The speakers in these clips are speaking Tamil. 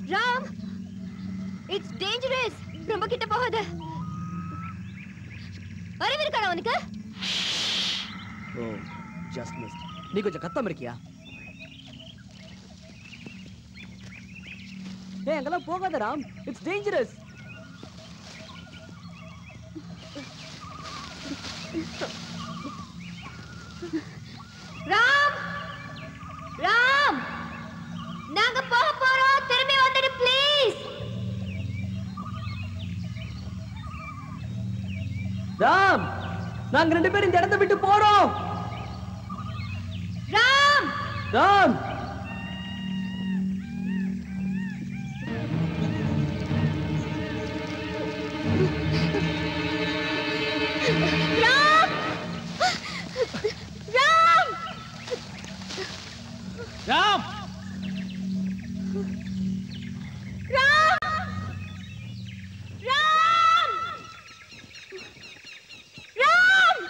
ராம் இட்ஸ் டேஞ்சரஸ் ரொம்ப கிட்ட போகாத அறிவு இருக்காடா உனக்கு ஓ ஜஸ்ட் மிஸ் நீ கொஞ்சம் கத்தம் இருக்கியா ஏய் அங்கெல்லாம் போகாத ராம் இட்ஸ் டேஞ்சரஸ் ராம் ராம் நாங்க போக போறோம் திரும்பி வந்துடு ப்ளீஸ் ராம் நாங்க ரெண்டு பேரும் இந்த இடத்தை விட்டு போறோம் ராம் ராம் ராம் ராம் ராம் ராம் ராம் ராம்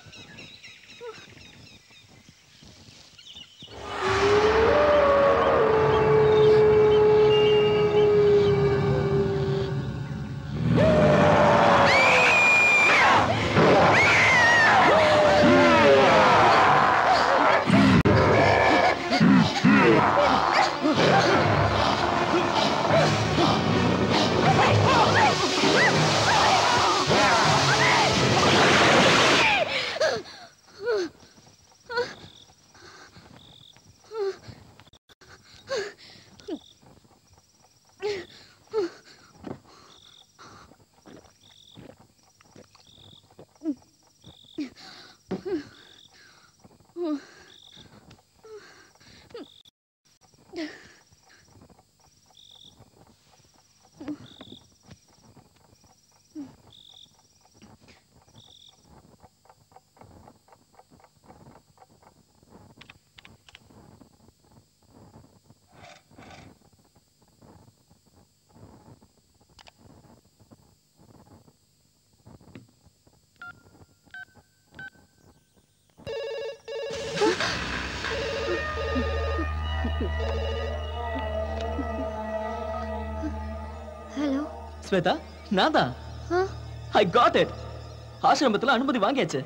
ஹலோ ஸ்வேதா நான் தான் ஐ காட் இட் ஆசிரமத்துல அனுமதி வாங்கியாச்சு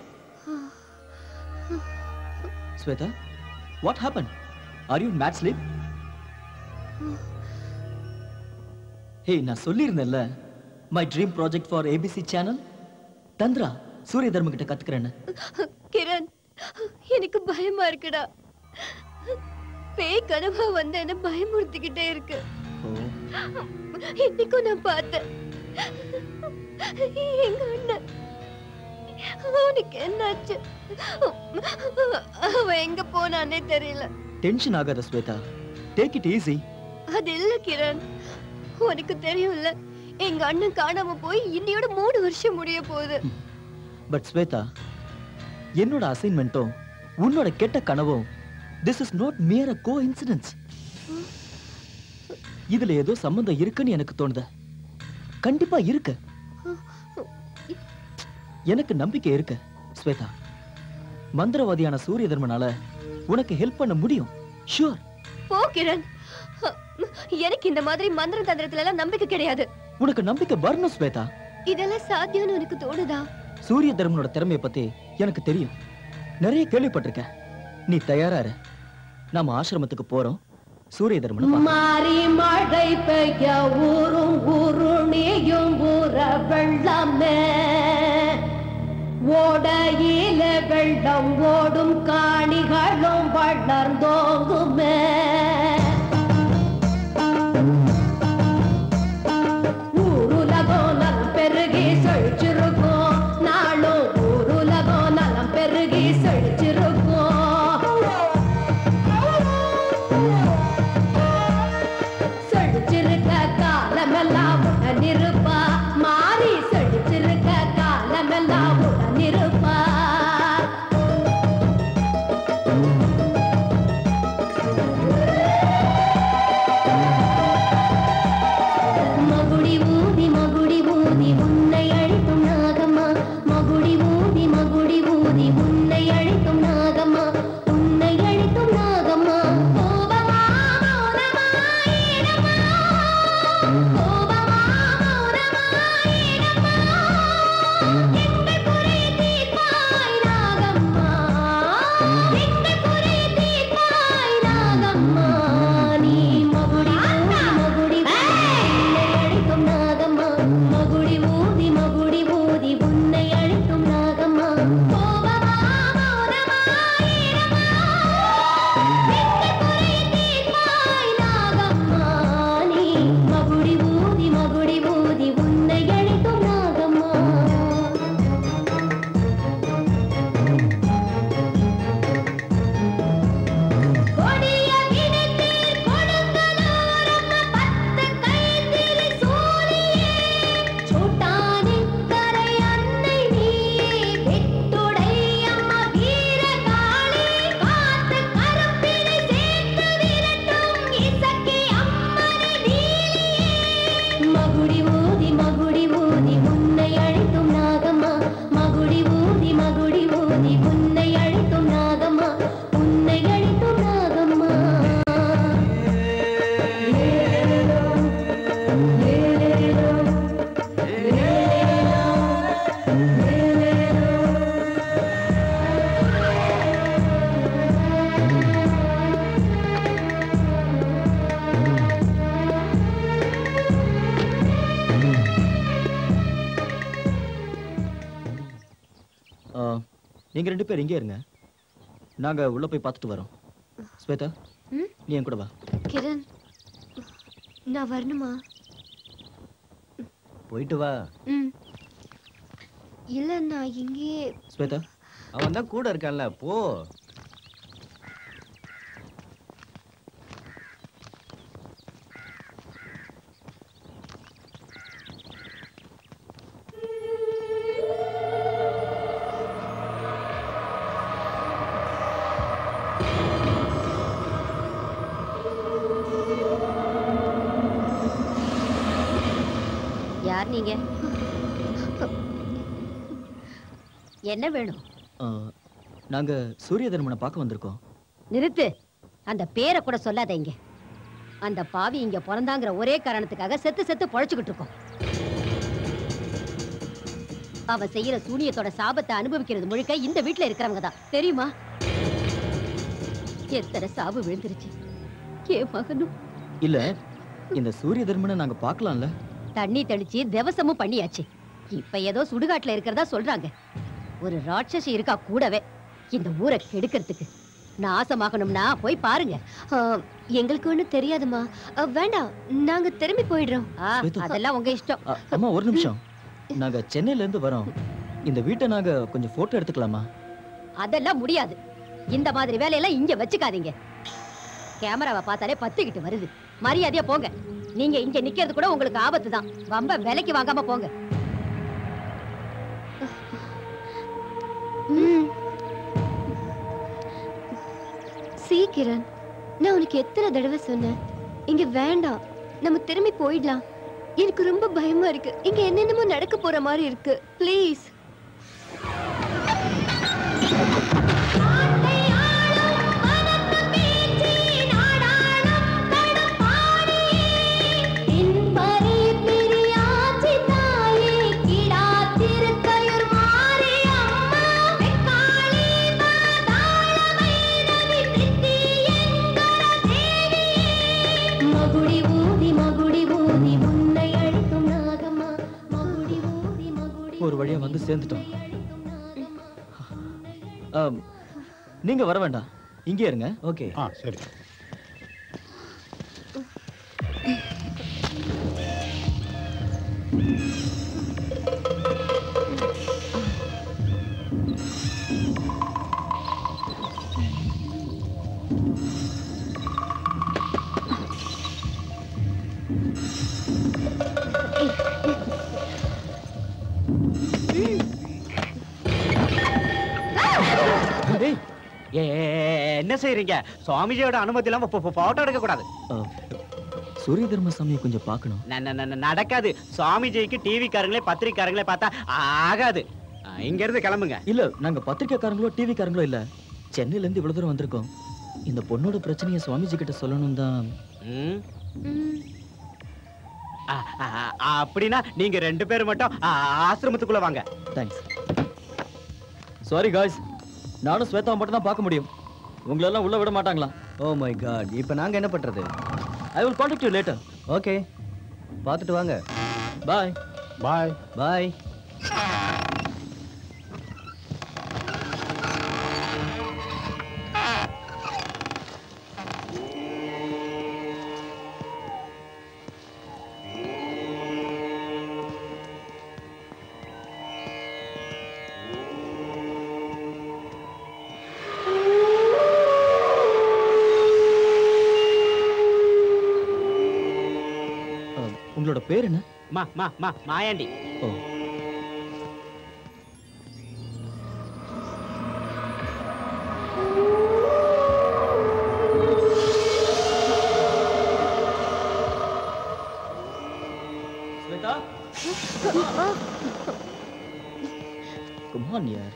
Shweta what happen are you mad sleep hey நான் சொல்லியிருந்தேன்ல my dream project for ABC channel தந்திரா சூரிய தர்ம கிட்ட கத்துக்கிறேன்னு கிரண் எனக்கு பயமா இருக்குடா பேய் கனவா வந்து என்ன பயமுறுத்திக்கிட்டே இருக்கு இன்னைக்கும் நான் பார்த்தேன் எங்க அண்ணன் அவனுக்கு என்னாச்சு அவன் எங்க போனானே தெரியல டென்ஷன் ஆகாத ஸ்வேதா டேக் இட் ஈஸி அது இல்ல கிரண் உனக்கு தெரியும்ல எங்க அண்ணன் காணாம போய் இன்னையோட மூணு வருஷம் முடிய போகுது பட் ஸ்வேதா என்னோட அசைன்மெண்ட்டும் உன்னோட கெட்ட கனவும் this is not mere a coincidence இதுல ஏதோ சம்பந்தம் இருக்குன்னு எனக்கு தோணுது கண்டிப்பா இருக்கு எனக்கு நம்பிக்கை இருக்கு ஸ்வேதா மந்திரவாதியான சூரிய தர்மனால உனக்கு ஹெல்ப் பண்ண முடியும் ஷூர் போ கிரண் எனக்கு இந்த மாதிரி மந்திர தந்திரத்துல எல்லாம் நம்பிக்கை கிடையாது உனக்கு நம்பிக்கை வரணும் ஸ்வேதா இதெல்லாம் சாத்தியம்னு உனக்கு தோணுதா சூரிய தர்மனோட திறமைய பத்தி எனக்கு தெரியும் நிறைய கேள்விப்பட்டிருக்கேன் நீ தயாரா இரு நாம ஆசிரமத்துக்கு போறோம் சூரிய தர்மனை பார்க்க. மாறி மழை பெய்ய ஊரும் ஊருணியும் ஊற வெள்ளமே ஓடையில வெள்ளம் ஓடும் காணிகளும் வளர்ந்தோங்குமே ஊருலகம் நலம் பெருகி செழிச்சிருக்கும் நாளும் ஊருலகம் நலம் பெருகி செழிச்சிருக்கும் செழிச்சிருக்க காலமெல்லாம் உடன் இருப்பா மாறி செழிச்சிருக்க காலமெல்லாம் உடன் இருப்பா நீங்க ரெண்டு பேர் இங்கே இருங்க நாங்க உள்ள போய் பார்த்துட்டு வரோம் ஸ்வேதா ம்? நீ என் கூட வா கிரண் நான் வரணுமா போயிட்டு வா ம் இல்ல நான் இங்கேயே ஸ்வேதா அவன் தான் கூட இருக்கான்ல போ யார் நீங்க என்ன வேணும் ஆ, நாங்க சூரிய தர்மனை பார்க்க வந்திருக்கோம் நிறுத்து அந்த பேரை கூட சொல்லாத இங்க அந்த பாவி இங்க பிறந்தாங்கிற ஒரே காரணத்துக்காக செத்து செத்து பொழைச்சுக்கிட்டு இருக்கோம் அவ செய்யற சூனியத்தோட சாபத்தை அனுபவிக்கிறது முழுக்க இந்த வீட்ல இருக்கிறவங்க தான் தெரியுமா எத்தனை சாபு விழுந்துருச்சு என் மகனும் இல்ல இந்த சூரிய தர்மனை நாங்க பார்க்கலாம்ல தண்ணி தெளிச்சு திவசமும் பண்ணியாச்சு இப்ப ஏதோ சுடுகாட்டுல இருக்கிறதா சொல்றாங்க ஒரு ராட்சசி இருக்கா கூடவே இந்த ஊரை கெடுக்கிறதுக்கு நாசமாகணும்னா போய் பாருங்க ஆ, எங்களுக்கு ஒண்ணும் தெரியாதுமா ஆ, வேண்டாம் நாங்க திரும்பி போயிடுறோம் ஆ, அதெல்லாம் உங்க இஷ்டம் அ, அம்மா ஒரு நிமிஷம் நாங்க சென்னையில இருந்து வரோம் இந்த வீட்டை நாங்க கொஞ்சம் போட்டோ எடுத்துக்கலாமா அதெல்லாம் முடியாது இந்த மாதிரி வேலையெல்லாம் இங்க வச்சுக்காதீங்க கேமராவை பார்த்தாலே பத்துக்கிட்டு வருது மரியாதையா போங்க நீங்க இங்க நிக்கிறது கூட உங்களுக்கு ஆபத்து தான் வம்ப விலைக்கு வாங்காம போங்க ம். சீ கிரண் நான் உனக்கு எத்தனை தடவை சொன்னேன் இங்க வேண்டாம் நம்ம திரும்பி போயிடலாம் எனக்கு ரொம்ப பயமா இருக்கு இங்க என்னென்னமோ நடக்க போற மாதிரி இருக்கு ப்ளீஸ் மகுடி ஊதி மகுடி ஊதி உன்னை அழைக்கும் நாகம்மா மகுடி ஊதி மகுடி ஒரு வழியா வந்து சேர்ந்துட்டோம் ஆம், நீங்க வர வேண்டாம் இங்கே இருங்க ஓகே ஆ சரி ஏய், ஏ என்ன செய்றீங்க சுவாமிஜியோட அனுமதி இல்லாம போட்டோ எடுக்க கூடாது ஆ, சூரிய தர்ம சாமியை கொஞ்சம் பார்க்கணும் ந- ந- ந- நடக்காது சுவாமிஜிக்கு டிவி காரங்களே பத்திரிக்காரங்களே பார்த்தா ஆகாது ஆ, இங்க இருந்து கிளம்புங்க இல்ல நாங்க பத்திரிக்கைக்காரங்களோ டிவி காரங்களோ இல்ல சென்னையில இருந்து இவ்வளவு தூரம் வந்திருக்கோம் இந்த பொண்ணோட பிரச்சனையை சுவாமிஜி கிட்ட சொல்லணும் தான் ம். ம். ஆ, ஆ, ஆ, அப்படின்னா நீங்க ரெண்டு பேரும் மட்டும் ஆ, ஆசிரமத்துக்குள்ள வாங்க தேங்க்ஸ் சாரி காய்ஸ் நானும் ஸ்வேதாவை மட்டும் தான் பார்க்க முடியும் உங்களெல்லாம் உள்ள விட மாட்டாங்களா ஓ மை காட் இப்போ நாங்க என்ன பண்றது I will contact you later okay பார்த்துட்டு வாங்க பாய் பாய் பாய் உங்களோட பேர் என்ன மா மா மா மாயாண்டி ஓ ஸ்வேதா Come on, யார்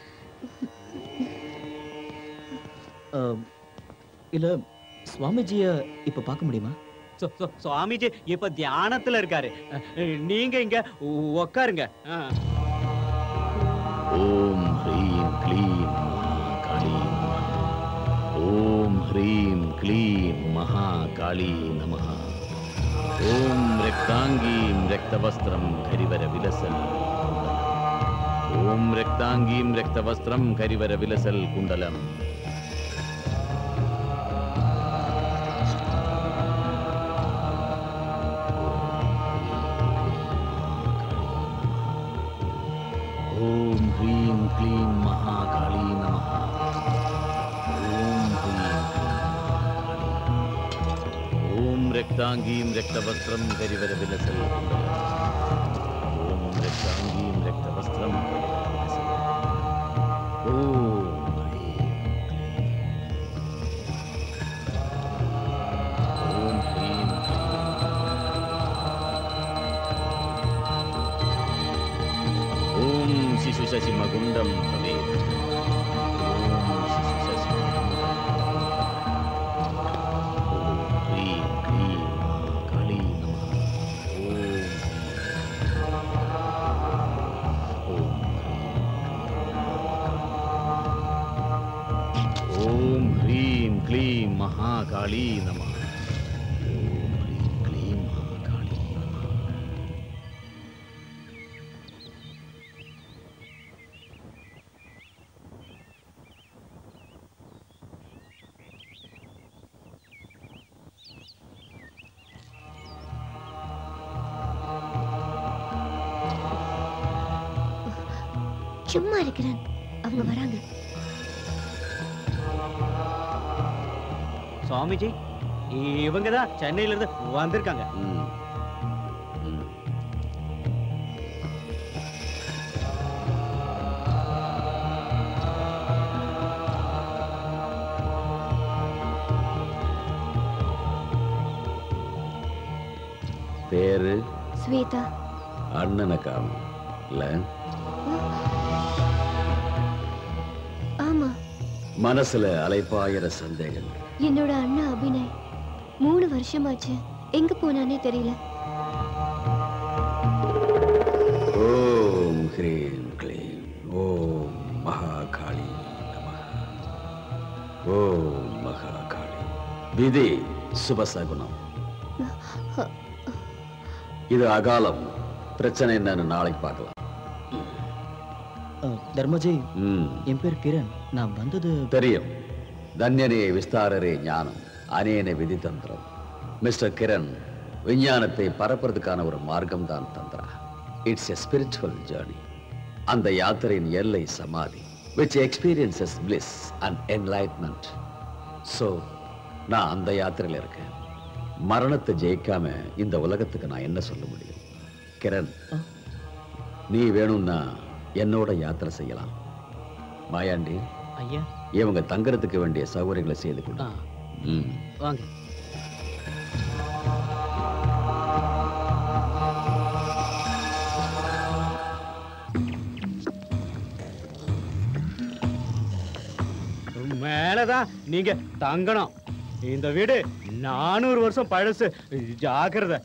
இல்ல சுவாமிஜிய இப்ப பார்க்க முடியுமா சு- சு- சுவாமிஜி இப்ப தியானத்துல இருக்காரு அ, நீங்க இங்க உ- உக்காருங்க ஆ. ஓம் ஹ்ரீம் க்ளீம் மகாகாளி ஓம் ஹ்ரீம் க்ளீம் மகாகாளி நமः ஓம் ரக்தாங்கீம் ரக்தவஸ்திரம் ஹரிவர விலசல் ஓம் ரக்தாங்கீம் ரக்தவஸ்திரம் கரிவர விலசல் குண்டலம் ஓம் ஹ்ரீம் க்ளீம் மகாகாளி நமः ஓம் ஹ்ரீம் ஓம் ரக்தாங்கீம் ரக்தவஸ்திரம் கரிவர விலசல் குண்டலம் ஓம் ரக்தாங்கீம் ரக்தவஸ்திரம் கரிவர விலசல் ஓம் ஹ்ரீம் ஓம் ஹ்ரீம் ஓம் சிசு சசிமகுண்டம் பவேத் ஓம் சிசு சசிமகுண்டம் ஓம் ஹ்ரீம் க்ளீம் காளி நமः ஓம் ஓம் ஹ்ரீம் க்ளீம் மகாகாளி நமः ஓம் ஹ்ரீம் க்ளீம் மகாகாளி நமः சும்மா இருக்கிறேன் அவங்க வராங்க சுவாமிஜி இவங்க தான் சென்னையில இருந்து வந்திருக்காங்க ம். ம். பேரு ஸ்வேதா அண்ணனை காணும் இல்ல ஆமா மனசுல அலைப்பாயிர சந்தேகங்கள் என்னோட அண்ணா அபிநய் மூணு வருஷமாச்சு எங்க போனானே தெரியல ஓம் ஹ்ரீம் க்ளீம் ஓம் மகாகாளி நமः ஓம் மகாகாளி விதி சுபசகுணம் இது அகாலம் பிரச்சனை என்னன்னு நாளைக்கு பார்க்கலாம் அஹ், தர்மஜி ம் என் பேர் கிரண் நான் வந்தது தெரியும் தன்யனே விஸ்தாரரே ஞானம் அனேன விதி தந்திரம் மிஸ்டர் கிரண் விஞ்ஞானத்தை பரப்புறதுக்கான ஒரு மார்க்கம் தான் தந்திரா இட்ஸ் எ ஸ்பிரிச்சுவல் ஜேர்னி அந்த யாத்திரையின் எல்லை சமாதி which experiences bliss and enlightenment so நான் அந்த யாத்திரையில் இருக்கேன் மரணத்தை ஜெயிக்காம இந்த உலகத்துக்கு நான் என்ன சொல்ல முடியும் கிரண் நீ வேணும்னா என்னோட யாத்திரை செய்யலாம் மாயாண்டி ஐயா இவங்க தங்கறதுக்கு வேண்டிய சௌகரியங்களை செய்து கொடு ஆ, ம். வாங்க மேலதான் நீங்க தங்கணும் இந்த வீடு நானூறு வருஷம் பழசு ஜாக்கிரதை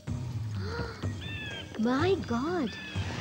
மை காட்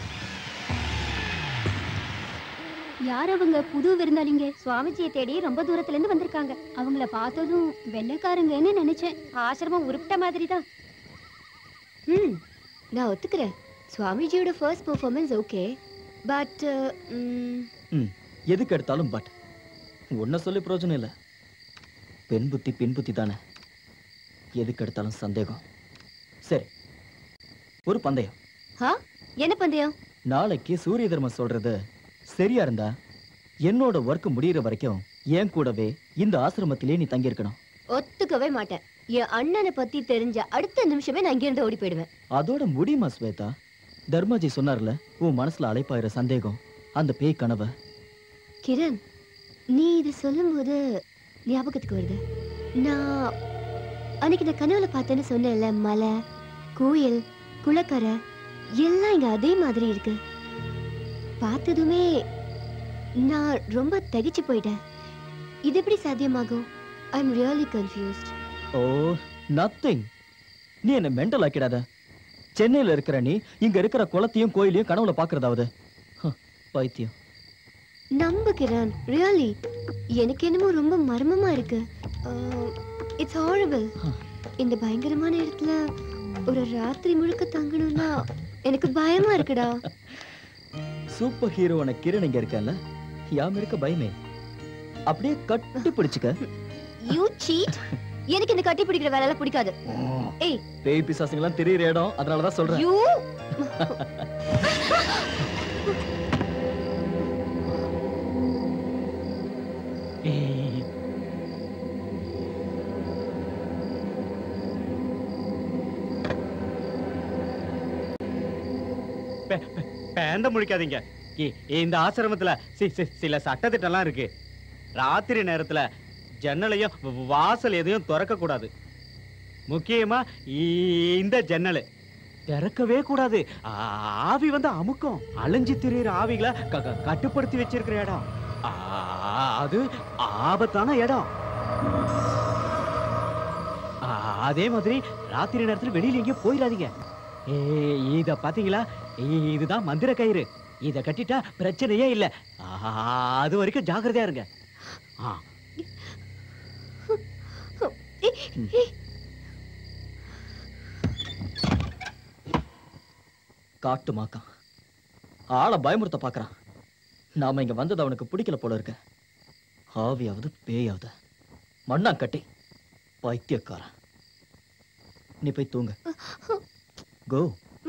யார் அவங்க புது விருந்தாளிங்க சுவாமிஜியை தேடி ரொம்ப தூரத்துல இருந்து வந்திருக்காங்க அவங்கள பார்த்ததும் வெள்ளைக்காரங்கன்னு நினைச்சேன் ஆசிரமம் உருப்பிட்ட மாதிரி தான் ம் நான் ஒத்துக்கிறேன் சுவாமிஜியோட ஃபர்ஸ்ட் பெர்ஃபார்மன்ஸ் ஓகே பட் ம் எதுக்கு எடுத்தாலும் பட் உன்னை சொல்லி பிரயோஜனம் இல்லை பெண் புத்தி பின் புத்தி தானே எதுக்கு எடுத்தாலும் சந்தேகம் சரி ஒரு பந்தயம் ஹா என்ன பந்தயம் நாளைக்கு சூரிய தர்மம் சொல்றது சரியா இருந்தா என்னோட ஒர்க் முடியிற வரைக்கும் என் கூடவே இந்த ஆசிரமத்திலே நீ தங்கியிருக்கணும் ஒத்துக்கவே மாட்டேன் என் அண்ணனை பத்தி தெரிஞ்ச அடுத்த நிமிஷமே நான் இங்கிருந்து ஓடி போயிடுவேன் அதோட முடியுமா ஸ்வேதா தர்மாஜி சொன்னார்ல உன் மனசுல அலைப்பாயிர சந்தேகம் அந்த பேய் கனவை கிரண் நீ இது சொல்லும்போது ஞாபகத்துக்கு வருது நான் அன்னைக்கு நான் கனவுல பார்த்தேன்னு சொன்னேன்ல மலை கோயில் குளக்கரை எல்லாம் இங்க அதே மாதிரி இருக்கு பார்த்ததுமே நான் ரொம்ப தகிச்சு போயிட்டேன் இது எப்படி சாத்தியமாகும் I am really confused oh nothing நீ என்ன மெண்டல் ஆக்கிடாத சென்னையில இருக்கிற நீ இங்க இருக்கிற குளத்தையும் கோயிலையும் கனவுல பாக்குறதாவது ஹ, பைத்தியம் நம்பு கிரண் ரியலி எனக்கு என்னமோ ரொம்ப மர்மமா இருக்கு இட்ஸ் ஹாரபிள் இந்த பயங்கரமான இடத்துல ஒரு ராத்திரி முழுக்க தங்கணும்னா எனக்கு பயமா இருக்குடா சூப்பர் ஹீரோவான கிரண் இங்க இருக்கல யாம் இருக்க பயமே அப்படியே கட்டி பிடிச்சுக்க யூ சீட் எனக்கு இந்த கட்டி பிடிக்கிற வேலை எல்லாம் பிடிக்காது ஏய் பேய் பிசாசுங்கெல்லாம் தெரியுற இடம் அதனாலதான் சொல்றேன் யூ பே- பே- பேந்த முழிக்காதீங்க இ- இந்த ஆசிரமத்துல சி- சி- சில சட்டத்திட்டம்லாம் இருக்கு ராத்திரி நேரத்துல ஜன்னலையும் வ- வாசல் எதையும் திறக்க கூடாது முக்கியமா இ- இந்த ஜன்னல் திறக்கவே கூடாது ஆ- ஆவி வந்து அமுக்கும் அலைஞ்சு திரியிற ஆவிகளை க- க- கட்டுப்படுத்தி வச்சிருக்கிற இடம் ஆ, அது ஆபத்தான இடம் ஆ, அதே மாதிரி ராத்திரி நேரத்துல வெளியில எங்கேயும் போயிடாதீங்க ஏ இத பாத்தீங்களா இ- இதுதான் மந்திர கயிறு இத கட்டிட்டா பிரச்சனையே இல்ல ஆ, அது வரைக்கும் ஜாக்கிரதையா இருங்க ஆ, காட்டு மாக்கான் ஆளை பயமுறுத்த பாக்குறான் நாம இங்க வந்தது அவனுக்கு பிடிக்கல போல இருக்க ஆவியாவது பேயாவது மண்ணா கட்டி பைத்தியக்காரன் நீ போய் தூங்க go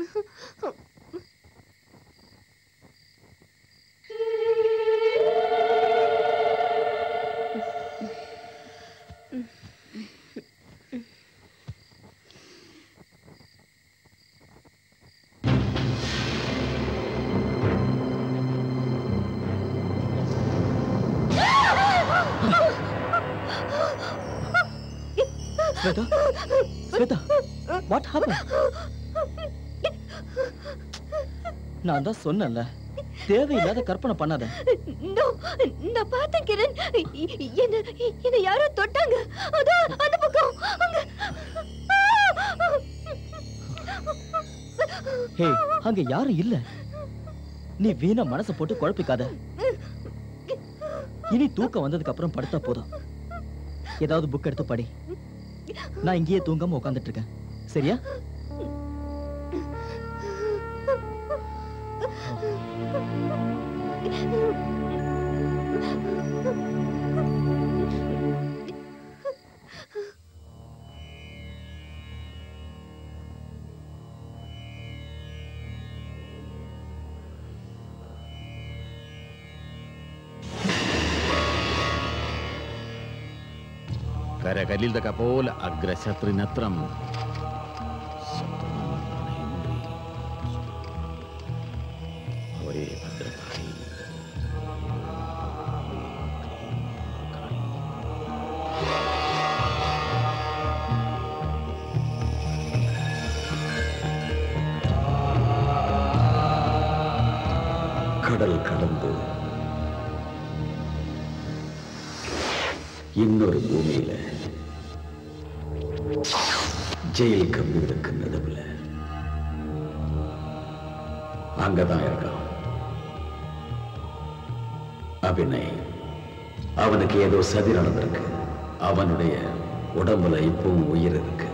Shweta Shweta what happen நான் தான் சொன்னேன்ல தேவையில்லாத கற்பனை பண்ணாத நோ நான் பார்த்தேன் கிரண் என்ன என்ன யாரோ தொட்டாங்க அதோ அந்த பக்கம் அங்க ஹே அங்க யாரும் இல்ல நீ வீணா மனசை போட்டு குழப்பிக்காத இனி தூக்கம் வந்ததுக்கு அப்புறம் படுத்தா போதும் ஏதாவது புக் எடுத்து படி நான் இங்கேயே தூங்காம உட்கார்ந்துட்டு இருக்கேன் சரியா കരകലിൽ കപോല അഗ്രശത്രിനത്രം ഒരേ ഭദ്രകാളി கடல் கடந்து இன்னொரு பூமியில ஜெயில் கம்பிகளுக்கு நடுவுல அங்கதான் இருக்கான் அபிநய் அவனுக்கு ஏதோ சதி நடந்திருக்கு அவனுடைய உடம்புல இப்பவும் உயிர் இருக்கு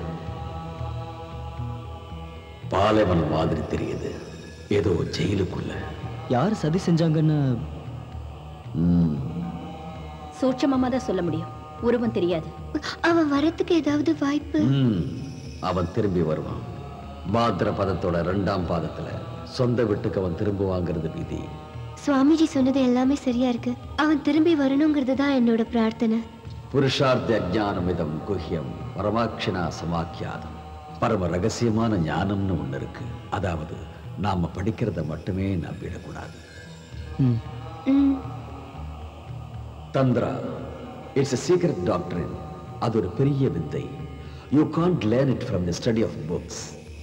பாலைவனம் மாதிரி தெரியுது ஏதோ ஜெயிலுக்குள்ள யார் சதி செஞ்சாங்கன்னு ம் சூட்சமமா தான் சொல்ல முடியும் உருவம் தெரியாது அவன் வரத்துக்கு ஏதாவது வாய்ப்பு ம், அவன் திரும்பி வருவான் பாத்திர பதத்தோட ரெண்டாம் பாதத்துல சொந்த வீட்டுக்கு அவன் திரும்புவாங்கிறது விதி சுவாமிஜி சொன்னது எல்லாமே சரியா இருக்கு அவன் திரும்பி வரணுங்கிறது தான் என்னோட பிரார்த்தனை புருஷார்த்த அஜானமிதம் குஹ்யம் பரமாட்சிணா சமாக்கியாதம் பரம ரகசியமான ஞானம்னு ஒண்ணு இருக்கு அதாவது நாம படிக்கிறத மட்டுமே நம்பிடக்கூடாது ம், ம், தந்திரா இட்ஸ் a சீக்ரெட் டாக்டரின் அது ஒரு பெரிய வித்தை you can't learn it from the study of books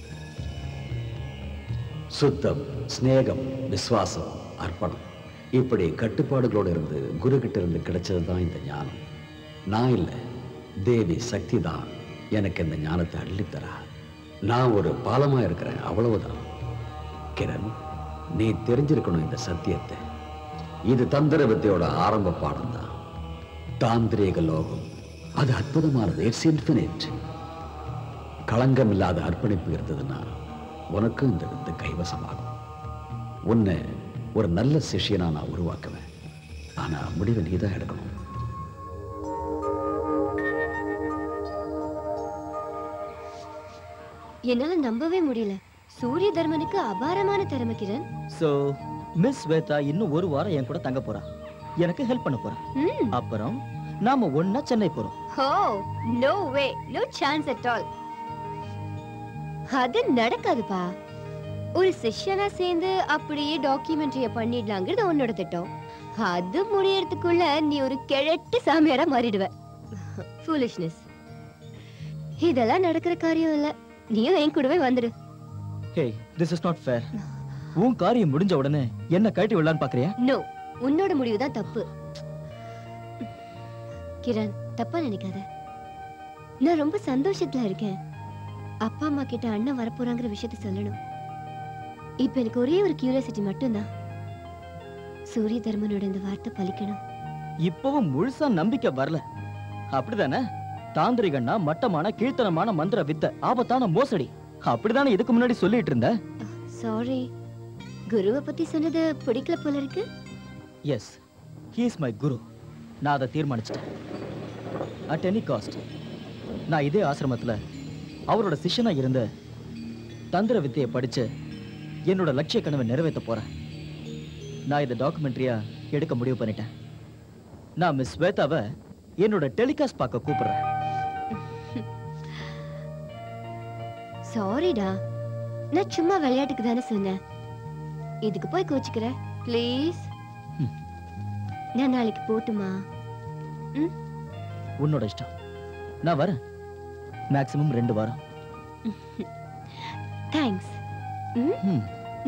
சுத்தம் சிநேகம் விசுவாசம் அர்ப்பணம் இப்படி கட்டுப்பாடுகளோடு இருந்து குரு கிட்ட இருந்து கிடைச்சது தான் இந்த ஞானம் நான் இல்லை தேவி சக்தி தான் எனக்கு இந்த ஞானத்தை அள்ளித்தரா நான் ஒரு பாலமா இருக்கிறேன் அவ்வளவுதான் கிரண் நீ தெரிஞ்சிருக்கணும் இந்த சத்தியத்தை இது தந்திர வித்தையோட ஆரம்ப பாடம் தான் தாந்திரீக லோகம் அது அற்புதமானது இட்ஸ் இன்ஃபினிட் களங்கம் இல்லாத அர்ப்பணிப்பு இருந்ததுன்னா உனக்கும் இந்த வித்தை கைவசமாகும் உன்னை ஒரு நல்ல சிஷ்யனா நான் உருவாக்குவேன் ஆனா முடிவை நீ தான் எடுக்கணும் என்னால நம்பவே முடியல சூரிய தர்மனுக்கு அபாரமான திறமை கிரண் சோ மிஸ் ஸ்வேதா இன்னும் ஒரு வாரம் என் கூட தங்க போறா எனக்கு ஹெல்ப் பண்ண போறா ம் அப்புறம் நாம ஒண்ணா சென்னை போறோம் oh no way no chance at all அது நடக்காதுப்பா ஒரு சிஷ்யனா சேர்ந்து அப்படியே டாக்குமெண்ட்ரிய பண்ணிடலாங்கிறது உன்னோட திட்டம் அது முடியறதுக்குள்ள நீ ஒரு கிழட்டு சாமியாரா மாறிடுவ ஃபூலிஷ்னஸ் இதெல்லாம் நடக்கிற காரியம் இல்ல நீயும் என் கூடவே வந்துடு hey this is not fair உன் காரியம் முடிஞ்ச உடனே என்ன கழட்டி விடலான்னு பாக்குறியா நோ உன்னோட முடிவு தான் தப்பு கிரண் தப்பா நினைக்காத நான் ரொம்ப சந்தோஷத்துல இருக்கேன் அப்பா அம்மா கிட்ட அண்ணன் வரப்போறாங்கிற விஷயத்த சொல்லணும் இப்ப எனக்கு ஒரே ஒரு கியூரியாசிட்டி மட்டும்தான் சூரிய தர்மனோட இந்த வார்த்தை பலிக்கணும் இப்பவும் முழுசா நம்பிக்கை வரல அப்படிதானே தாந்திரிகன்னா மட்டமான கீழ்த்தனமான மந்திர வித்தை ஆபத்தான மோசடி அப்படிதானே இதுக்கு முன்னாடி சொல்லிட்டு இருந்த சாரி குருவை பத்தி சொன்னது பிடிக்கல போல இருக்கு yes he is my guru நான் அதை தீர்மானிச்சிட்டேன் அட் எனி காஸ்ட் நான் இதே ஆசிரமத்துல அவரோட சிஷ்யனா இருந்த தந்திர வித்தையை படிச்சு என்னோட லட்சிய கனவை நிறைவேற்ற போறேன் நான் இதை டாக்குமெண்ட்ரியா எடுக்க முடிவு பண்ணிட்டேன் நான் மிஸ் ஸ்வேதாவை என்னோட டெலிகாஸ்ட் பார்க்க கூப்பிடுறேன் சாரிடா நான் சும்மா விளையாட்டுக்கு தானே சொன்னேன் இதுக்கு போய் கோச்சுக்கிற ப்ளீஸ் ம். நான் நாளைக்கு போட்டுமா உன்னோட இஷ்டம் நான் வரேன் மேக்ஸிமம் ரெண்டு வாரம் தேங்க்ஸ் ம்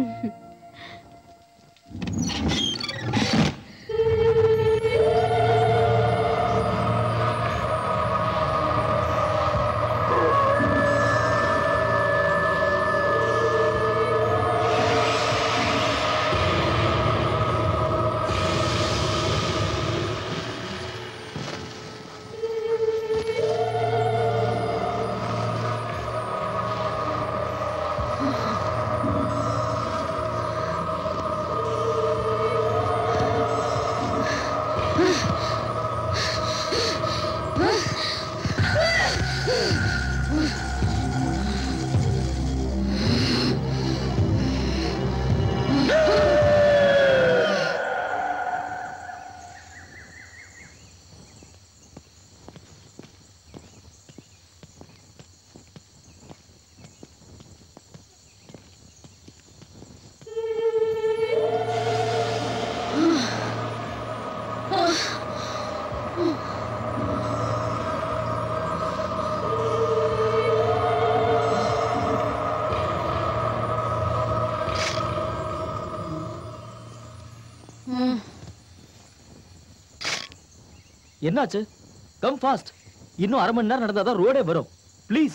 என்னாச்சு கம் ஃபாஸ்ட் இன்னும் அரை மணி நேரம் நடந்தாதான் ரோடே வரும் ப்ளீஸ்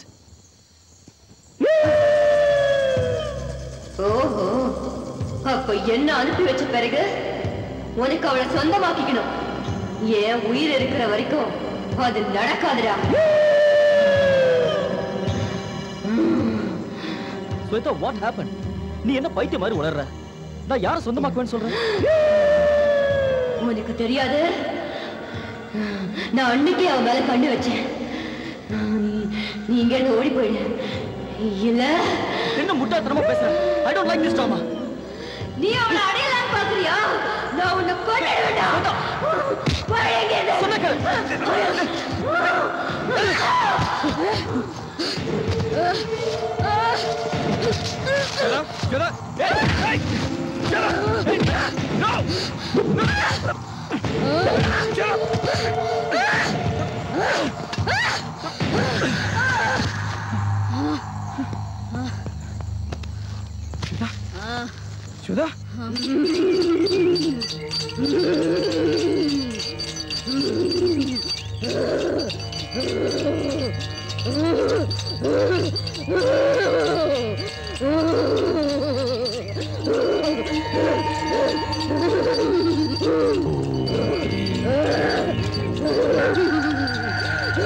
ஓஹோ அப்ப என்ன அனுப்பி வச்ச பிறகு உனக்கு அவளை சொந்தமாக்கிக்கணும் என் உயிர் இருக்கிற வரைக்கும் அது நடக்காதுடா ஸ்வேதா வாட் ஹேப்பன் நீ என்ன பைத்தியம் மாதிரி உளர்ற நான் யாரை சொந்தமாக்குவேன்னு சொல்றேன் உனக்கு தெரியாது நான் அன்னைக்கே அவன் மேல கண்ணு வச்சேன் நீ இங்க இருந்து ஓடி போயிடு இல்ல என்ன முட்டாள்தனமா பேசுற I don't like this drama நீ அவளை அடையலான்னு பாக்குறியா நான் உன்னை கொண்டு வேண்டாம் சொன்ன கேளு. சுதா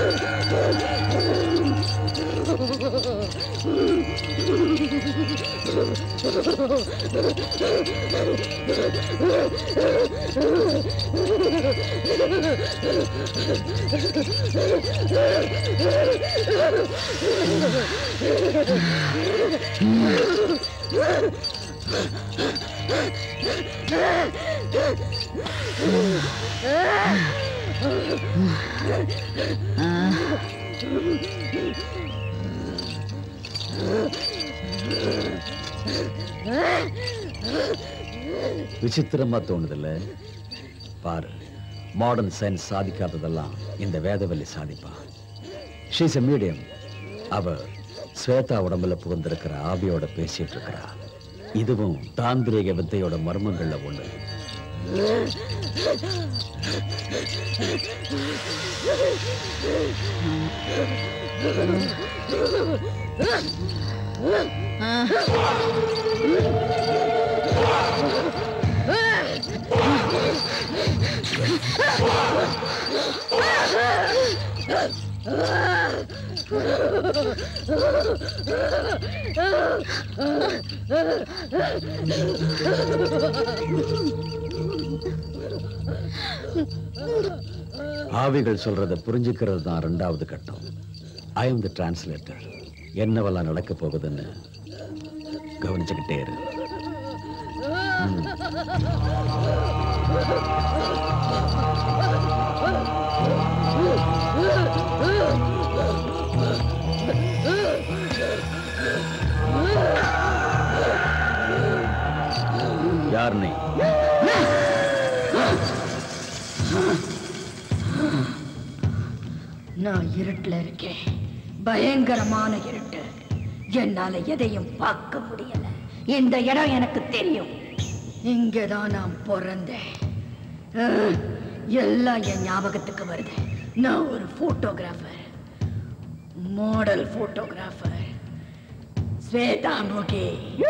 ஆ விசித்திரமா தோணுதில்ல பாரு மாடர்ன் சயின்ஸ் சாதிக்காததெல்லாம் இந்த வேதவல்லி சாதிப்பா ஷீஸ் எ மீடியம் அவ ஸ்வேதா உடம்புல புகுந்திருக்கிற ஆவியோட பேசிட்டு இருக்கிறா இதுவும் தாந்திரீக வித்தையோட மர்மங்கள்ல ஒண்ணு ஆவிகள் சொல்றத புரிஞ்சுக்கிறது தான் ரெண்டாவது கட்டம் ஐ எம் தி டிரான்ஸ்லேட்டர் என்னவெல்லாம் நடக்க போகுதுன்னு கவனிச்சுக்கிட்டே இரு ம். யார் நீ நான் இருட்டுல இருக்கேன் பயங்கரமான இருட்டு என்னால எதையும் பார்க்க முடியல இந்த இடம் எனக்கு தெரியும் இங்கதான் நான் பிறந்தேன் அஹ், எல்லாம் என் ஞாபகத்துக்கு வருது நான் ஒரு போட்டோகிராஃபர் மாடல் போட்டோகிராஃபர் ஸ்வேதா முகி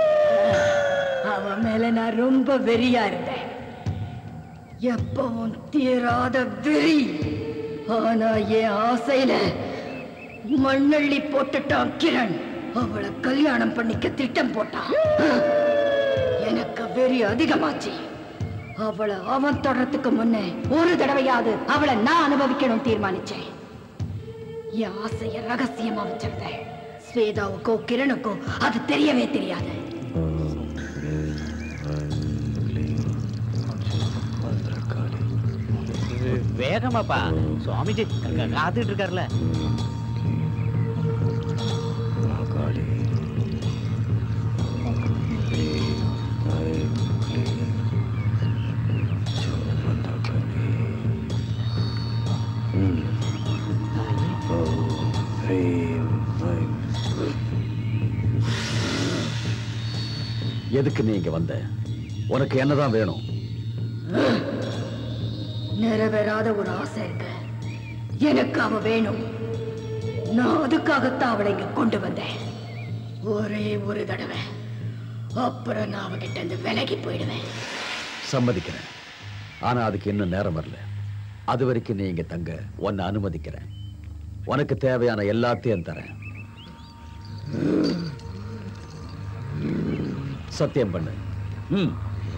அவன் மேல நான் ரொம்ப வெறியா இருந்தேன் எப்பவும் தீராத வெறி ஆனா என் ஆசையில மண்ணள்ளி போட்டுட்டான் கிரண் அவளை கல்யாணம் பண்ணிக்க திட்டம் போட்டான் எனக்கு வெறி அதிகமாச்சு அவளை அவன் தொடறதுக்கு முன்னே ஒரு தடவையாவது அவளை நான் அனுபவிக்கணும் தீர்மானிச்சேன் என் ஆசைய ரகசியமா வச்சிருந்தேன் ஸ்வேதாவுக்கோ கிரணுக்கோ அது தெரியவே தெரியாது வேகமாப்பா சுவாமிஜி கா- காத்துட்டு இருக்காருல எதுக்கு நீ இங்க வந்த உனக்கு என்னதான் வேணும் நிறைவேறாத ஒரு ஆசை இருக்கு எனக்கு அவ வேணும் நான் அதுக்காகத்தான் அவளை இங்க கொண்டு வந்தேன் ஒரே ஒரு தடவை அப்புறம் நான் அவகிட்ட இருந்து விலகி போயிடுவேன் சம்மதிக்கிறேன் ஆனா அதுக்கு இன்னும் நேரம் வரல அது வரைக்கும் நீ இங்க தங்க உன்னை அனுமதிக்கிறேன் உனக்கு தேவையான எல்லாத்தையும் தரேன் சத்தியம் பண்ணு ம்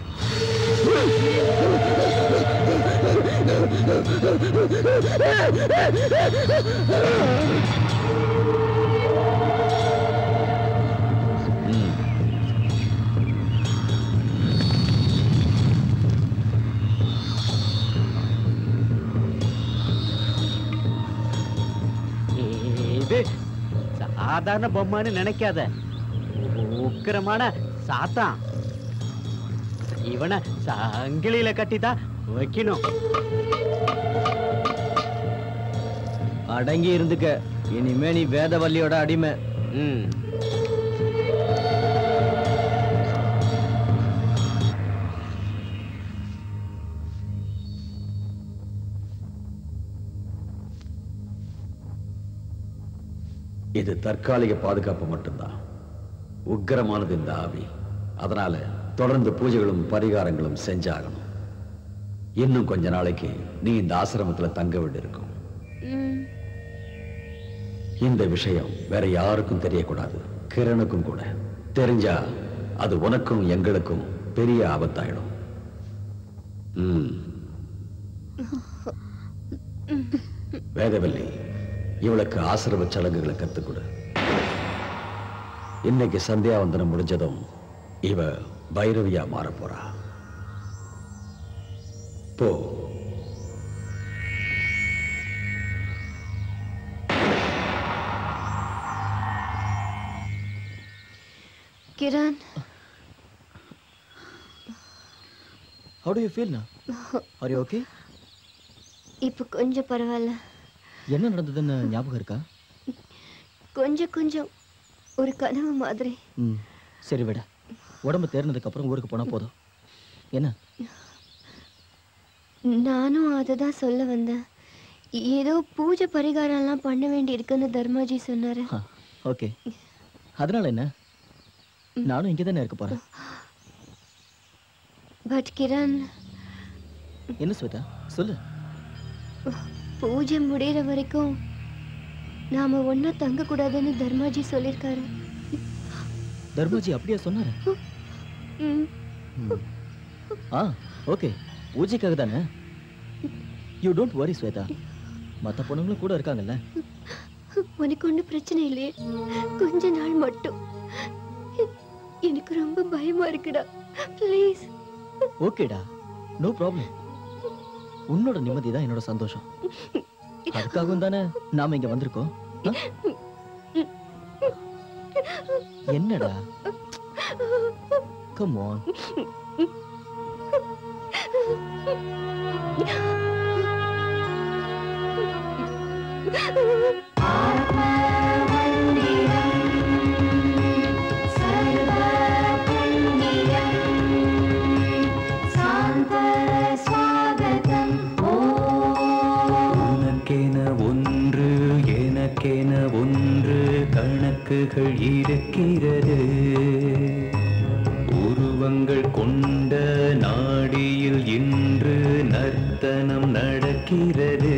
இது சாதாரண பொம்மைன்னு நினைக்காத உக்கிரமான சாத்தான் இவனை சங்கிலியில கட்டி தான் வைக்கணும் அடங்கி இருந்துக்க இனிமே நீ வேதவல்லியோட அடிமை ம் இது தற்காலிக பாதுகாப்பு மட்டும்தான் உக்கிரமானது இந்த ஆவி அதனால தொடர்ந்து பூஜைகளும் பரிகாரங்களும் செஞ்சாகணும் இன்னும் கொஞ்ச நாளைக்கு நீ இந்த ஆசிரமத்துல தங்க வேண்டியிருக்கும் இந்த விஷயம் வேற யாருக்கும் தெரியக்கூடாது கிரணுக்கும் கூட தெரிஞ்சா அது உனக்கும் எங்களுக்கும் பெரிய ஆபத்தாயிடும் ம். வேதவல்லி இவளுக்கு ஆசிரம சடங்குகளை கத்துக் கொடு இன்னைக்கு சந்தியாவந்தனம் முடிஞ்சதும் இவ பைரவியா மாறப் போறா போ Kiran how do you feel நா ஆர் யூ ஓகே இப்போ கொஞ்சம் பரவாயில்ல என்ன நடந்ததுன்னு ஞாபகம் இருக்கா கொஞ்சம் கொஞ்சம் ஒரு கனவு மாதிரி ம் சரி விட உடம்பு தேர்னதுக்கு அப்புறம் ஊருக்கு போனா போதும் என்ன நானும் அதை தான் சொல்ல வந்தேன் ஏதோ பூஜை பரிகாரம்லாம் பண்ண வேண்டி இருக்குன்னு தர்மாஜி சொன்னாரு ஓகே அதனால என்ன நானும் இங்கே தானே இருக்க போறேன் பட் கிரண் என்ன ஸ்வேதா சொல்லு பூஜை முடியிற வரைக்கும் நாம ஒண்ணா தங்க கூடாதுன்னு தர்மாஜி சொல்லியிருக்காரு தர்மாஜி அப்படியே சொன்னாரு ம், ம். ஆ ஓகே பூஜைக்காக தானே யூ டோன்ட் வரி ஸ்வேதா மற்ற பொண்ணுங்களும் கூட இருக்காங்கல்ல உனக்கு ஒன்றும் பிரச்சனை இல்லையே கொஞ்ச நாள் மட்டும் எனக்கு ரொம்ப பயமா இருக்குடா ப்ளீஸ் ஓகேடா நோ ப்ராப்ளம் உன்னோட நிம்மதி தான் என்னோட சந்தோஷம் அதுக்காகவும் தானே நாம இங்க வந்திருக்கோம் ஆ? என்னடா கம் ஆன் உனக்கென ஒன்று எனக்கென ஒன்று கணக்குகள் இருக்கிறது உருவங்கள் கொண்ட நாடியில் இன்று நர்த்தனம் நடக்கிறது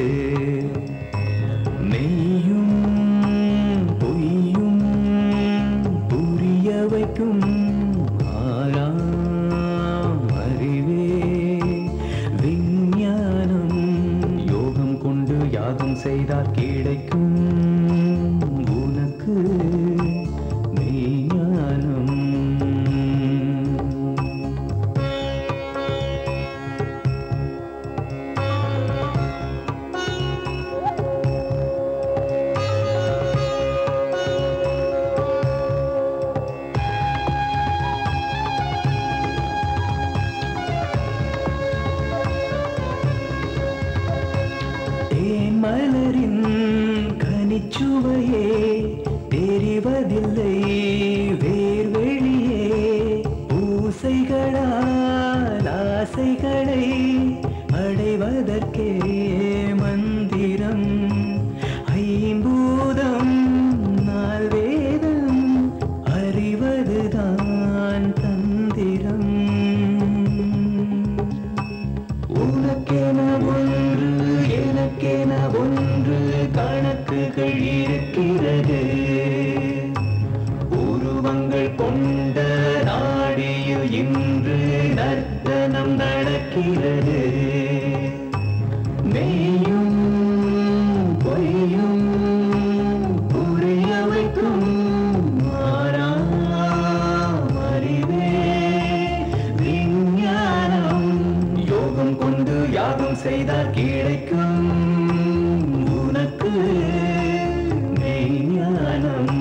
மெய்யும் பொய்யும் புரிய வைக்கும் ஆறாம் அறிவே விஞ்ஞானம் யோகம் கொண்டு யாகம் செய்தால் கிடைக்கும் உனக்கு மெய்ஞானம் தேன் மலரின் கனிச்சுவையே தெரிவதில்லை வேர்வெளியே பூசைகளால் ஆசைகளை அடைவதற்கே மந்திரம் ஐம்பூதம் நால் வேதம் அறிவதுதான் தந்திரம் உனக்கென ஒன்று எனக்கென ஒன்று கணக்குகள் இருக்கிறது உருவங்கள் கொண்ட நாடியில் இன்று நர்த்தனம் நடக்கிறது மெய்யும் பொய்யும் புரிய வைக்கும் மாறாம் அறிவே விஞ்ஞானம் யோகம் கொண்டு யாகம் செய்தால் கிடைக்கும் உனக்கு மெய்ஞானம்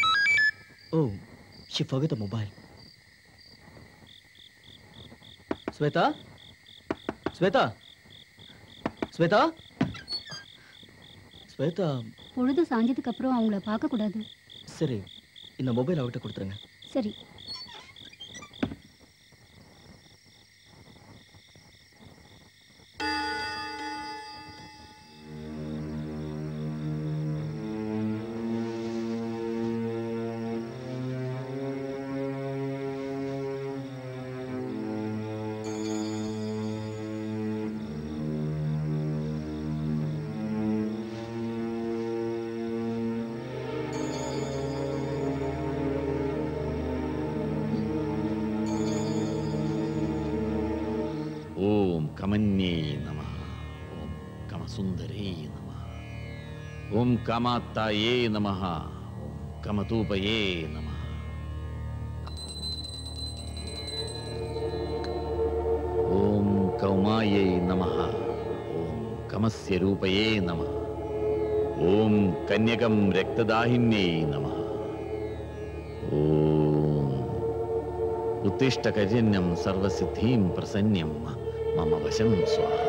Oh, she forgot the mobile. Shweta Shweta Shweta Shweta பொழுது சாஞ்சதுக்கு அப்புறம் அவங்கள பார்க்க கூடாது சரி இந்த மொபைல் அவகிட்ட கொடுத்துருங்க சரி ఓం కమన్యే నమ ఓం కమసుందరే నమ ఓం కమాత్తాయే నమ ఓం కమతూపయే నమ ఓం కౌమాయే నమ ఓం కమస్య రూపయే నమ ఓం కన్యకం రక్తదాహిన్యే నమ ఓం उत्तिष्ठकजन्यं सर्वसिद्धिं प्रसन्यं मम वशं स्वाहा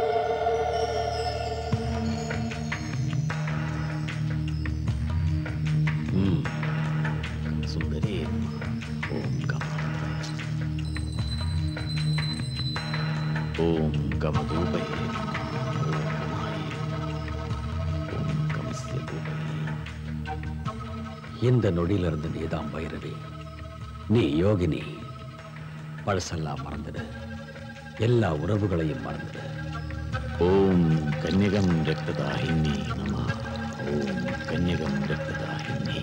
हम्म, सुन्दरे नमः ॐ कमलाय ॐ कमधूपये नमः ॐ कमाय ॐ कमस्य धूपये இந்த நொடியிலிருந்து நீதான் பைரவி நீ யோகினி பழசெல்லாம் மறந்துடு எல்லா உறவுகளையும் மறந்துடு ஓம் கன்யகம் ரக்ததாயினி நம ஓம் கன்யகம் ரக்ததாயினி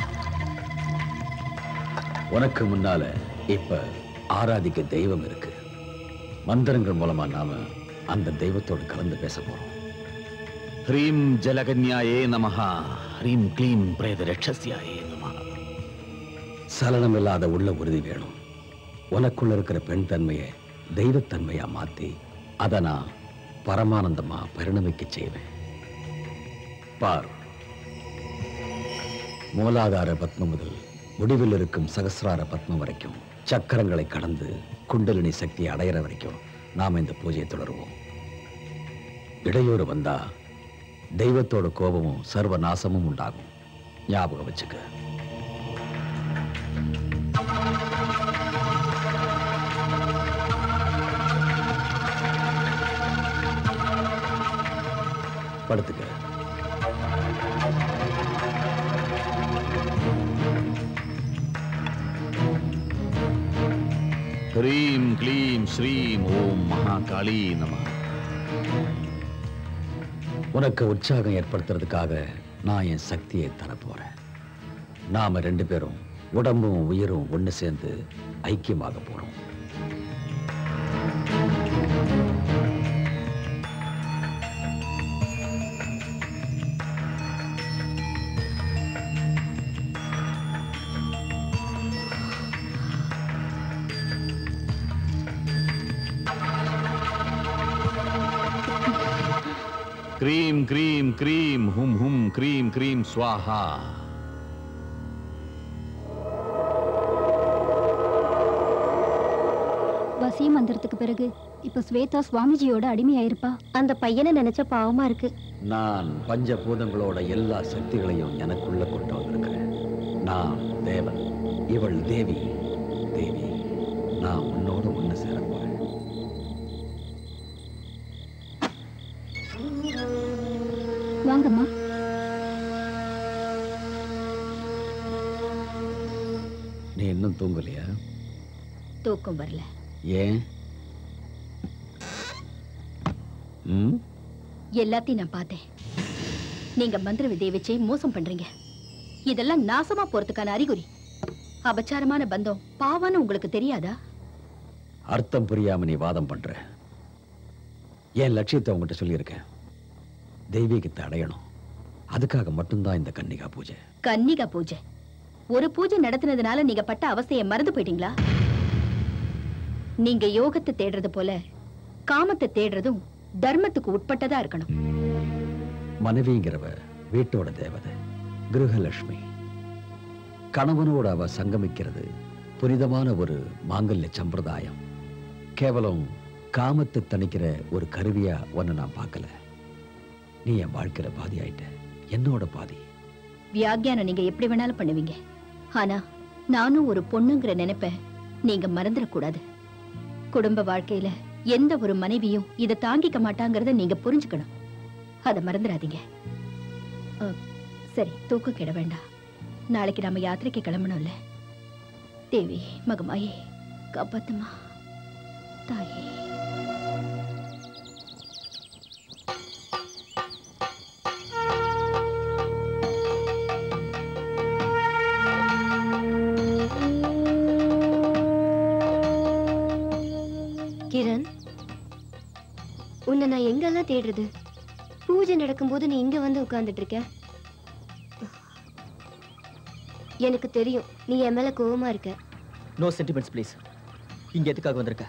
உனக்கு முன்னால இப்ப ஆராதிக்க தெய்வம் இருக்கு மந்திரங்கள் மூலமா நாம அந்த தெய்வத்தோடு கலந்து பேச போறோம் ஹ்ரீம் ஜலகன்யாயே நம ஹ்ரீம் க்ளீம் பிரேத ரட்சஸ்யாயே நம சலனம் இல்லாத உள்ள உறுதி வேணும் உனக்குள்ள இருக்கிற பெண் தன்மையை தெய்வத்தன்மையா மாத்தி அதை நான் பரமானந்தமா பரிணமிக்க செய்வேன் பார் மூலாதார பத்மம் முதல் முடிவில் இருக்கும் சகசிரார பத்மம் வரைக்கும் சக்கரங்களை கடந்து குண்டலினி சக்தியை அடையிற வரைக்கும் நாம் இந்த பூஜையை தொடருவோம் இடையூறு வந்தா தெய்வத்தோட கோபமும் சர்வ நாசமும் உண்டாகும் ஞாபகம் வச்சுக்க படுத்துக்க ஹ்ரீம் க்ளீம் ஸ்ரீம் ஓம் மகாகாளி நம உனக்கு உற்சாகம் ஏற்படுத்துறதுக்காக நான் என் சக்தியை தரப்போறேன் நாம ரெண்டு பேரும் உடம்பும் உயிரும் ஒண்ணு சேர்ந்து ஐக்கியமாக போறோம் க்ரீம் க்ரீம் க்ரீம் ஹும் ஹும் க்ரீம் க்ரீம் ஸ்வாஹா வசிய மந்திரத்துக்கு பிறகு இப்ப ஸ்வேதா சுவாமிஜியோட அடிமையாயிருப்பா அந்த பையனை நினைச்ச பாவமா இருக்கு நான் பஞ்சபூதங்களோட எல்லா சக்திகளையும் எனக்குள்ள கொண்டு வந்திருக்கிறேன் நான் தேவன் இவள் தேவி தேவி நான் உன்னோட ஒண்ணு சேர போறேன் வாங்கம்மா நீ இன்னும் தூங்கலையா தூக்கம் வரல ஏன் ம் எல்லாத்தையும் நான் பார்த்தேன் நீங்க மந்திர விதையை வச்சே மோசம் பண்றீங்க இதெல்லாம் நாசமா போறதுக்கான அறிகுறி அபச்சாரமான பந்தம் பாவான்னு உங்களுக்கு தெரியாதா அர்த்தம் புரியாம நீ வாதம் பண்ற என் லட்சியத்தை உங்ககிட்ட சொல்லியிருக்கேன் தெய்வீகத்தை அடையணும் அதுக்காக மட்டும்தான் இந்த கன்னிகா பூஜை கன்னிகா பூஜை ஒரு பூஜை நடத்தினதுனால நீங்க பட்ட அவஸ்தையை மறந்து போயிட்டீங்களா நீங்க யோகத்தை தேடுறது போல காமத்தை தேடுறதும் தர்மத்துக்கு உட்பட்டதா இருக்கணும் மனைவிங்கிறவ வீட்டோட தேவதை கிருஹலட்சுமி கணவனோட அவ சங்கமிக்கிறது புனிதமான ஒரு மாங்கல்ய சம்பிரதாயம் கேவலம் காமத்தை தணிக்கிற ஒரு கருவியா உன்னை நான் பார்க்கல நீ என் வாழ்க்கையில பாதி ஆயிட்ட என்னோட பாதி வியாக்கியானம் நீங்க எப்படி வேணாலும் பண்ணுவீங்க ஆனா நானும் ஒரு பொண்ணுங்கிற நினைப்ப நீங்க மறந்துடக்கூடாது குடும்ப வாழ்க்கையில எந்த ஒரு மனைவியும் இதை தாங்கிக்க மாட்டாங்கறத நீங்க புரிஞ்சுக்கணும் அதை மறந்துடாதீங்க அ, சரி தூக்கம் கெட வேண்டாம் நாளைக்கு நாம யாத்திரைக்கு கிளம்பணும்ல தேவி மகமாயே காப்பாத்துமா தாயே கிரண் உன்னை நான் எங்கெல்லாம் தேடுறது பூஜை நடக்கும்போது நீ இங்க வந்து உட்கார்ந்துட்டு இருக்க எனக்கு தெரியும் நீ என் மேல கோவமா இருக்க நோ சென்டிமெண்ட்ஸ் ப்ளீஸ் இங்க எதுக்காக வந்திருக்க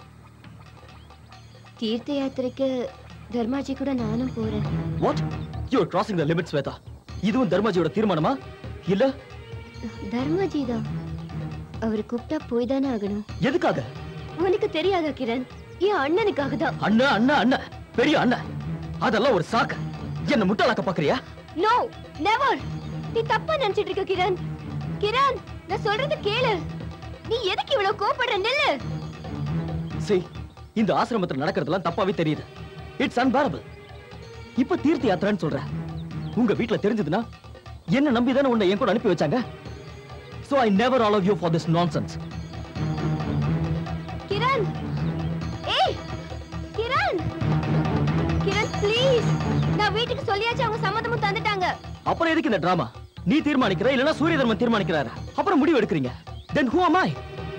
தீர்த்த யாத்திரைக்கு தர்மாஜி கூட நானும் போறேன் what you are crossing the limits Shweta இதுவும் தர்மாஜியோட தீர்மானமா இல்ல தர்மாஜி தான் அவர் கூப்பிட்டா போய் தானே ஆகணும் எதுக்காக உனக்கு தெரியாதா கிரண் என் அண்ணனுக்காக தான் அண்ணா அண்ணா அண்ணா பெரிய அண்ணன் அதெல்லாம் ஒரு சாக்கு என்ன முட்டாளாக்க பாக்குறியா நோ நெவர் நீ தப்பா நினைச்சிட்டு இருக்க கிரண் கிரண் நான் சொல்றது கேளு நீ எதுக்கு இவ்வளவு கோபப்படுற நில்லு see இந்த ஆசிரமத்துல நடக்கிறதெல்லாம் தப்பாவே தெரியுது இட்ஸ் unbearable இப்ப தீர்த்த யாத்திரைன்னு சொல்ற உங்க வீட்ல தெரிஞ்சதுன்னா என்ன நம்பி தானே உன்னை என் கூட அனுப்பி வச்சாங்க so i never allow you for this nonsense Kiran ஏய் கிரண் கிரண் ப்ளீஸ் நான் வீட்டுக்கு சொல்லியாச்சு அவங்க சம்மதமும் தந்துட்டாங்க அப்புறம் எதுக்கு இந்த டிராமா நீ தீர்மானிக்கிற இல்லனா சூரிய தர்மன் தீர்மானிக்கிறாரு அப்புறம் முடிவு எடுக்கிறீங்க then who am i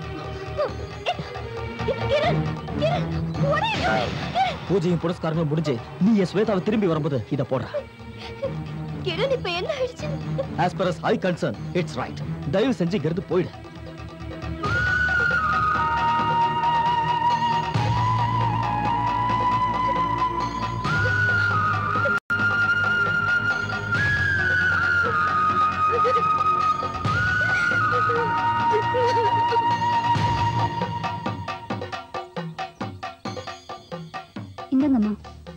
Kiran Kiran what are you doing Kiran பூஜையும் புரஸ்காரங்களும் முடிஞ்சு நீ என் ஸ்வேதாவை திரும்பி வரும்போது இத போடுற கிரண் இப்ப என்ன ஆயிடுச்சு as far as i concern it's right தயவு செஞ்சு இங்கிருந்து போயிடு இந்தங்கம்மா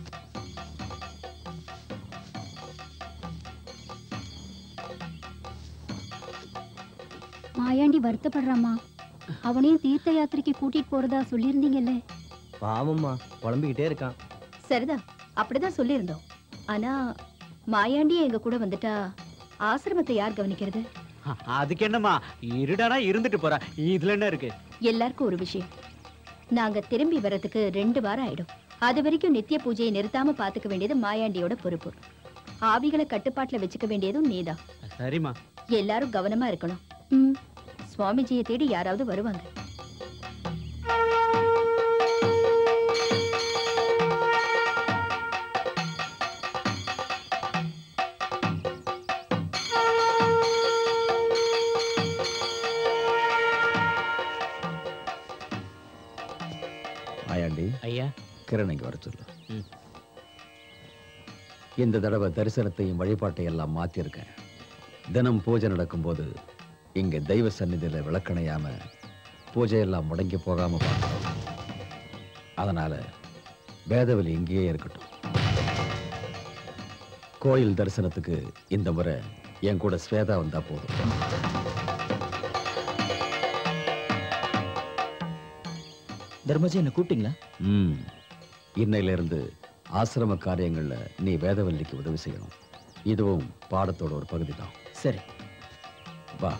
மாயாண்டி வருத்தப்படுறாம்மா அவனையும் தீர்த்த யாத்திரைக்கு கூட்டிட்டு போறதா சொல்லியிருந்தீங்கல்ல பாவம்மா குழம்பிக்கிட்டே இருக்கான் சரிதான் அப்படிதான் சொல்லியிருந்தோம் ஆனா மாயாண்டி எங்க கூட வந்துட்டா ஆசிரமத்தை யார் கவனிக்கிறது அதுக்கு என்னம்மா இருடானா இருந்துட்டு போறா இதுல என்ன இருக்கு எல்லாருக்கும் ஒரு விஷயம் நாங்க திரும்பி வர்றதுக்கு ரெண்டு வாரம் ஆயிடும் அது வரைக்கும் நித்திய பூஜையை நிறுத்தாம பாத்துக்க வேண்டியது மாயாண்டியோட பொறுப்பு ஆவிகளை கட்டுப்பாட்டுல வச்சுக்க வேண்டியதும் நீதான் சரிம்மா எல்லாரும் கவனமா இருக்கணும் ம், சுவாமிஜியை தேடி யாராவது வருவாங்க ஆயாண்டி ஐயா கிரண் இங்க வர சொல்லு ம். இந்த தடவை தரிசனத்தையும் வழிபாட்டையும் எல்லாம் மாத்திருக்கேன் தினம் பூஜை நடக்கும்போது இங்க தெய்வ சந்நிதியில விளக்கணையாம பூஜையெல்லாம் முடங்கி போகாம பார்க்கணும் அதனால வேதவலி இங்கேயே இருக்கட்டும் கோயில் தரிசனத்துக்கு இந்த முறை என் கூட ஸ்வேதா வந்தா போதும் தர்மஜி என்ன கூப்பிட்டீங்களா ம் இன்னையில இருந்து ஆசிரம காரியங்கள்ல நீ வேதவல்லிக்கு உதவி செய்யணும் இதுவும் பாடத்தோட ஒரு பகுதி தான் சரி வா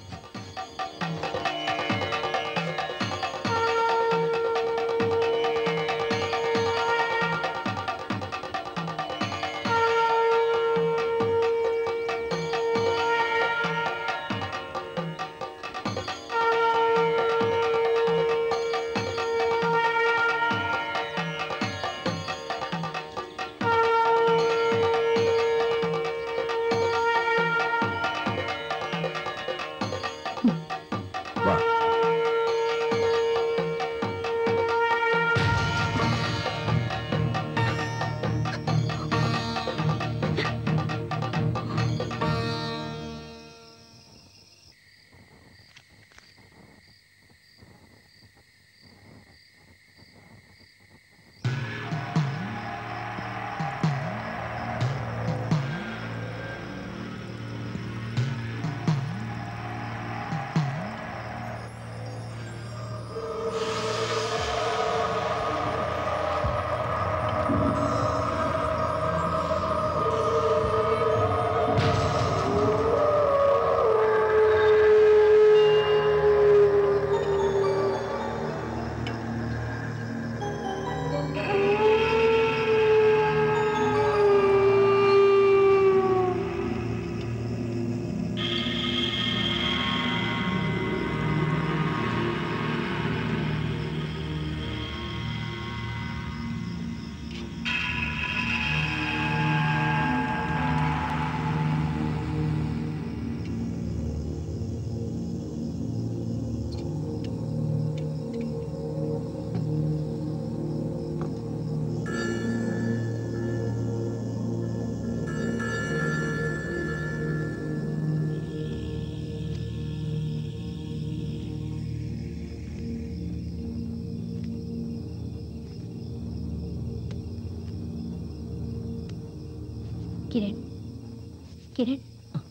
கிரண் கிரண்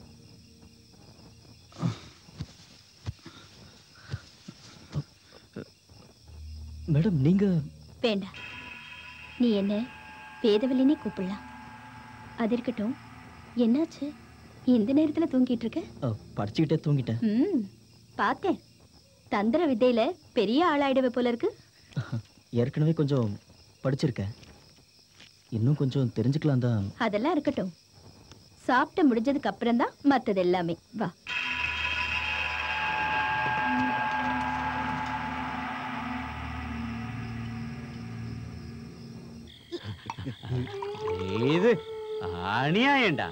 மேடம் நீங்க வேண்டாம் நீ என்ன வேதவல்லினே கூப்பிடலாம் அது இருக்கட்டும் என்னாச்சு இந்த நேரத்துல தூங்கிட்டு இருக்க அஹ், படிச்சுக்கிட்டே தூங்கிட்டேன் ம் பார்த்தேன் தந்திர வித்தையில பெரிய ஆளாயிடுவே போல இருக்கு ஏற்கனவே கொஞ்சம் படிச்சிருக்கேன் இன்னும் கொஞ்சம் தெரிஞ்சுக்கலாம் தான் அதெல்லாம் இருக்கட்டும் சாப்பிட்டு முடிஞ்சதுக்கு அப்புறம் தான் மத்தது எல்லாமே வா இது அநியாயம்டா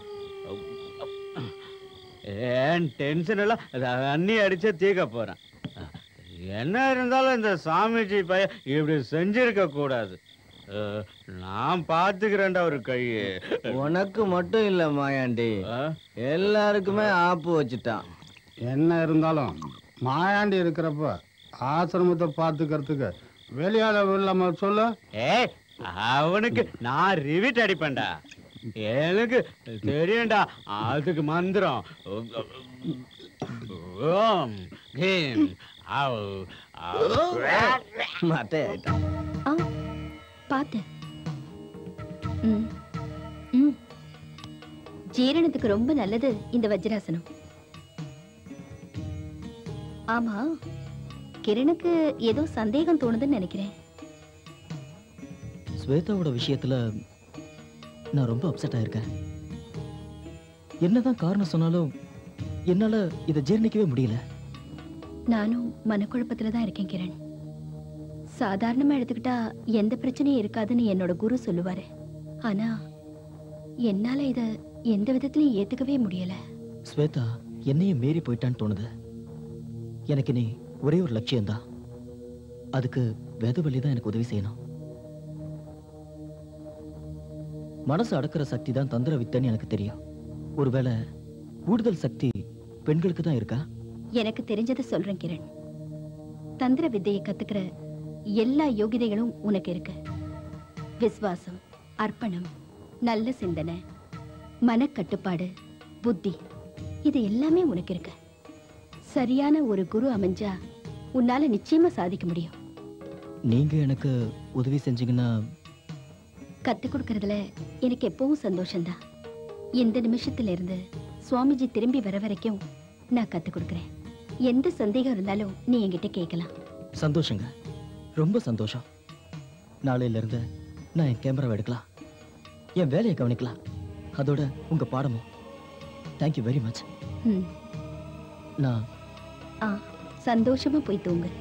ஏன் டென்ஷன் எல்லாம் அண்ணி அடிச்சே தீக்க போறேன் என்ன இருந்தாலும் இந்த சாமிஜி பையன் இப்படி செஞ்சிருக்க கூடாது அஹ், நான் பாத்துக்கிறேன்டா ஒரு கையை உனக்கு மட்டும் இல்ல மாயாண்டி எல்லாருக்குமே ஆப்பு வச்சுட்டான் என்ன இருந்தாலும் மாயாண்டி இருக்கிறப்ப ஆசிரமத்தை பார்த்துக்கிறதுக்கு வெளியால இல்லாம சொல்ல ஏய் அவனுக்கு நான் ரிவிட் அடிப்பேன்டா எனக்கு தெரியும்டா அதுக்கு மந்திரம் ஓம் ஹீம் அவ் மட்டை ஆயிட்டான் ஆ பார்த்தேன் ம் ம் ஜீரணத்துக்கு ரொம்ப நல்லது இந்த வஜ்ராசனம் ஆமா கிரணுக்கு ஏதோ சந்தேகம் தோணுதுன்னு நினைக்கிறேன் ஸ்வேதாவோட விஷயத்துல நான் ரொம்ப அப்செட் ஆயிருக்கேன் என்னதான் காரணம் சொன்னாலும் என்னால இதை ஜீர்ணிக்கவே முடியல நானும் மனக்குழப்பத்துல தான் இருக்கேன் கிரண் சாதாரணமா எடுத்துக்கிட்டா எந்த பிரச்சனையும் இருக்காதுன்னு என்னோட குரு சொல்லுவாரு ஆனா என்னால இத எந்த விதத்திலையும் ஏத்துக்கவே முடியல ஸ்வேதா என்னையும் மீறி போயிட்டான்னு தோணுது எனக்கு நீ ஒரே ஒரு லட்சியம்தான் அதுக்கு வேதவழி தான் எனக்கு உதவி செய்யணும் மனசு அடக்கிற சக்தி தான் தந்திர வித்தைன்னு எனக்கு தெரியும் ஒருவேளை கூடுதல் சக்தி பெண்களுக்கு தான் இருக்கா எனக்கு தெரிஞ்சதை சொல்றேன் கிரண் தந்திர வித்தையை கத்துக்கிற எல்லா யோகிதைகளும் உனக்கு இருக்கு விசுவாசம் அர்ப்பணம் நல்ல சிந்தனை மனக்கட்டுப்பாடு புத்தி இது எல்லாமே உனக்கு இருக்கு சரியான ஒரு குரு அமைஞ்சா உன்னால நிச்சயமா சாதிக்க முடியும் நீங்க எனக்கு உதவி செஞ்சீங்கன்னா கத்து கொடுக்கறதுல எனக்கு எப்பவும் சந்தோஷம்தான் இந்த நிமிஷத்துல இருந்து சுவாமிஜி திரும்பி வர வரைக்கும் நான் கத்து கொடுக்கறேன் எந்த சந்தேகம் இருந்தாலும் நீ என்கிட்ட கேட்கலாம் சந்தோஷங்க ரொம்ப சந்தோஷம் நாளையில இருந்து நான் என் கேமராவை எடுக்கலாம் என் வேலையை கவனிக்கலாம் அதோட உங்க பாடமும் தேங்க்யூ வெரி மச் ம் நான் ஆ சந்தோஷமா போய் தூங்கு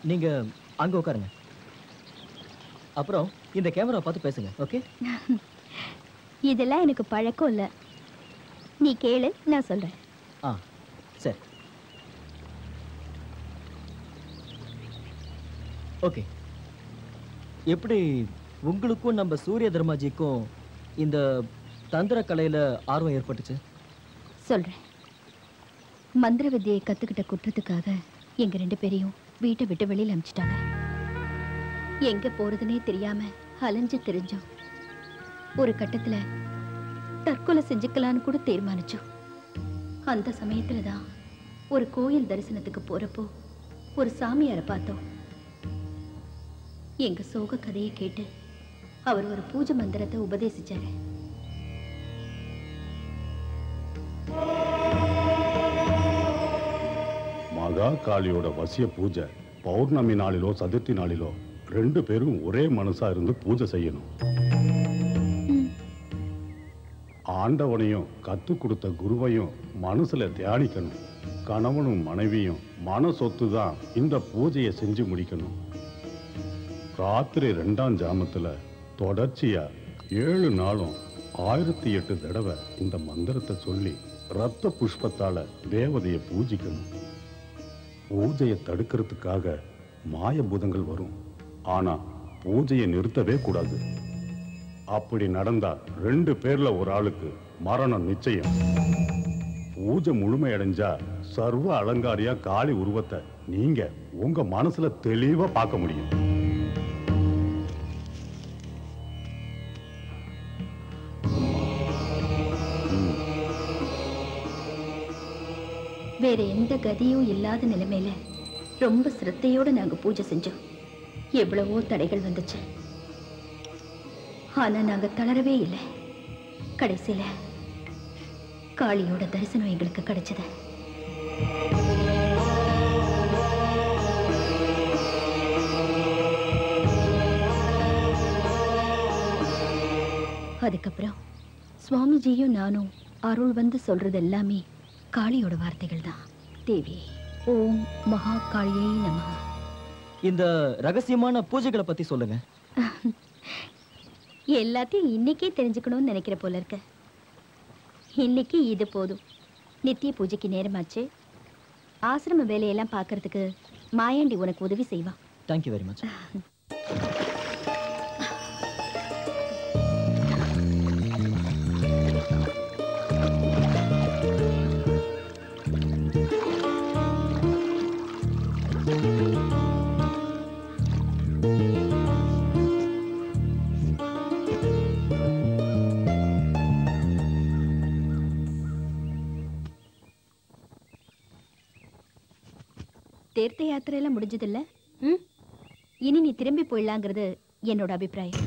நீங்க அங்க உட்காருங்க அப்புறம் இந்த கேமரா பார்த்து பேசுங்க ஓகே இதெல்லாம் எனக்கு பழக்கம் இல்ல நீ கேளு நான் சொல்றேன் ஆ சரி ஓகே எப்படி உங்களுக்கும் நம்ம சூரிய தர்மாஜிக்கும் இந்த தந்திர கலையில ஆர்வம் ஏற்பட்டுச்சு சொல்றேன் மந்திர வித்தியை கத்துக்கிட்ட குற்றத்துக்காக எங்க ரெண்டு பேரையும் வீட்டை விட்டு வெளியில அனுப்பிச்சிட்டாங்க எங்க போறதுனே தெரியாம அலைஞ்சு தெரிஞ்சோம் ஒரு கட்டத்துல தற்கொலை செஞ்சுக்கலான்னு கூட தீர்மானிச்சோம் அந்த சமயத்துல தான் ஒரு கோயில் தரிசனத்துக்கு போறப்போ ஒரு சாமியாரை பார்த்தோம் எங்க சோக கதையை கேட்டு அவர் ஒரு பூஜை மந்திரத்தை உபதேசிச்சாரு மகா காளியோட வசிய பூஜை பௌர்ணமி நாளிலோ சதுர்த்தி நாளிலோ ரெண்டு பேரும் ஒரே மனசா இருந்து பூஜை செய்யணும் ஆண்டவனையும் கத்து கொடுத்த குருவையும் மனசுல தியானிக்கணும் கணவனும் மனைவியும் மன சொத்து தான் இந்த பூஜையை செஞ்சு முடிக்கணும் ராத்திரி ரெண்டாம் ஜாமத்துல தொடர்ச்சியா ஏழு நாளும் ஆயிரத்தி எட்டு தடவை இந்த மந்திரத்தை சொல்லி ரத்த புஷ்பத்தால தேவதையை பூஜிக்கணும் பூஜையை தடுக்கிறதுக்காக மாயபூதங்கள் வரும் ஆனா பூஜையை நிறுத்தவே கூடாது அப்படி நடந்தா ரெண்டு பேர்ல ஒரு ஆளுக்கு மரணம் நிச்சயம் பூஜை முழுமையடைஞ்சா சர்வ அலங்காரியா காளி உருவத்தை நீங்க உங்க மனசுல தெளிவா பார்க்க முடியும் வேற எந்த கதியும் இல்லாத நிலைமையில ரொம்ப சிரத்தையோட நாங்க பூஜை செஞ்சோம் எவ்வளவோ தடைகள் வந்துச்சு ஆனா நாங்க தளரவே இல்லை கடைசியில காளியோட தரிசனம் எங்களுக்கு கிடைச்சது அதுக்கப்புறம் சுவாமிஜியும் நானும் அருள் வந்து சொல்றது எல்லாமே காளியோட வார்த்தைகள் தான் தேவி ஓம் மகா காளியை நமஹ இந்த ரகசியமான பூஜைகளை பத்தி சொல்லுங்க எல்லாத்தையும் இன்னைக்கே தெரிஞ்சுக்கணும்னு நினைக்கிற போல இருக்க இன்னைக்கு இது போதும் நித்திய பூஜைக்கு நேரமாச்சு ஆசிரம வேலையெல்லாம் பார்க்கறதுக்கு மாயாண்டி உனக்கு உதவி செய்வான் தேங்க்யூ வெரி மச் தீர்த்த யாத்திரையெல்லாம் முடிஞ்சதில்ல ம் இனி நீ திரும்பி போயிடலாங்கிறது என்னோட அபிப்பிராயம்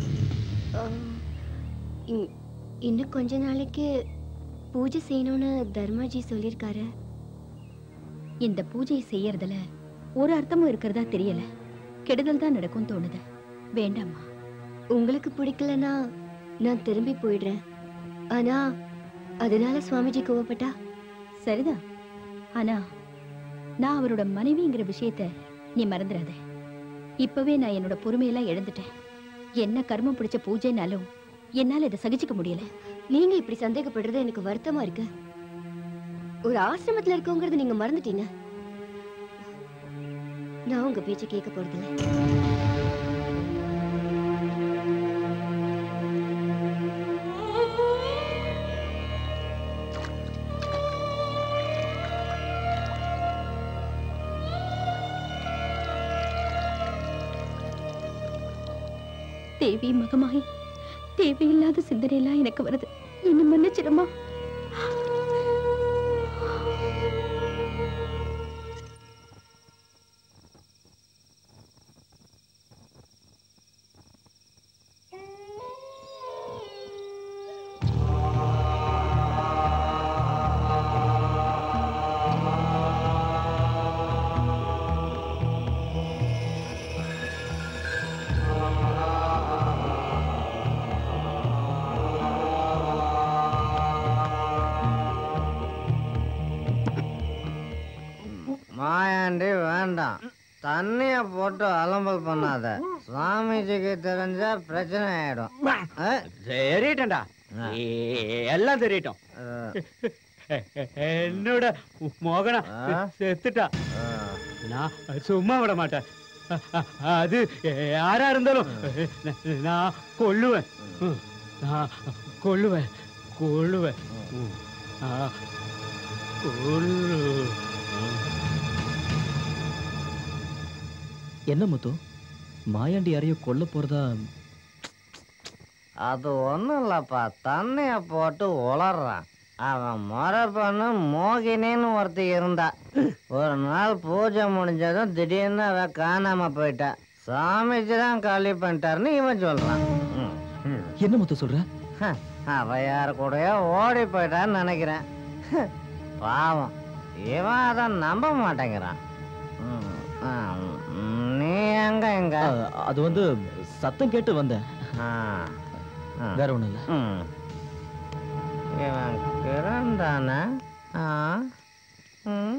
இ- இன்னும் கொஞ்ச நாளைக்கு பூஜை செய்யணும்னு தர்மாஜி சொல்லியிருக்காரு இந்த பூஜையை செய்யறதுல ஒரு அர்த்தமும் இருக்கிறதா தெரியல கெடுதல் தான் நடக்கும் தோணுது வேண்டாம்மா உங்களுக்கு பிடிக்கலனா நான் திரும்பி போயிடுறேன் ஆனா அதனால சுவாமிஜி கோவப்பட்டா சரிதான் ஆனா நான் அவரோட மனைவிங்கிற விஷயத்த நீ மறந்துடாத இப்பவே நான் என்னோட பொறுமையெல்லாம் இழந்துட்டேன் என்ன கர்மம் பிடிச்ச பூஜைனாலும் என்னால இதை சகிச்சுக்க முடியல நீங்க இப்படி சந்தேகப்படுறது எனக்கு வருத்தமா இருக்கு ஒரு ஆசிரமத்துல இருக்கோங்கிறது நீங்க மறந்துட்டீங்க நான் உங்க பேச்சை கேட்க போறதில்ல தேவி மகமாயி தேவையில்லாத சிந்தனையெல்லாம் எனக்கு வருது என்ன மன்னிச்சிடுமா மாயாண்டி வேண்டாம் தண்ணிய போட்டு அலம்பல் பண்ணாத சாமிஜிக்கு தெரிஞ்சா பிரச்சனை ஆயிடும் ஆ? தெரியட்டா எல்லாம் தெரியட்டும் என்னோட மோகனா செத்துட்டா நான் சும்மா விட மாட்டேன் அது யாரா இருந்தாலும் நான் கொல்லுவேன் நான் கொல்லுவேன் கொல்லுவேன் நான் கொல்லுவேன் என்ன முத்து மாயாண்டி யாரையோ கொல்ல போறதா அது ஒண்ணும் இல்லப்பா தண்ணிய போட்டு உளறான் அவன் முறை பண்ண மோகினின்னு ஒருத்தி இருந்தா ஒரு நாள் பூஜை முடிஞ்சதும் திடீர்னு அவ காணாம போயிட்டா சாமிஜி தான் காலி பண்ணிட்டாருன்னு இவன் சொல்றான் ம், ம். என்ன முத்து சொல்ற ஹ, அவ யார் கூடயோ ஓடி போயிட்டான்னு நினைக்கிறேன் ஹ, பாவம் இவன் அதை நம்ப மாட்டேங்கிறான் ம், ஆ, ம், நீ எங்க எங்க அது வந்து சத்தம் கேட்டு வந்தேன் வேற ஒண்ணும் இல்ல ம். இவன் கிரண் தானே ஆ ம்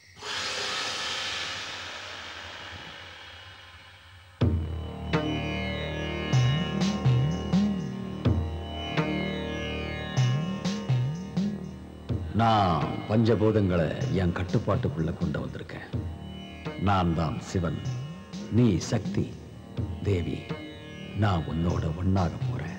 நான் பஞ்சபூதங்களை என் கட்டுப்பாட்டுக்குள்ள கொண்டு வந்திருக்கேன் நான் தான் சிவன் நீ சக்தி தேவி நான் உன்னோட ஒண்ணாக போறேன்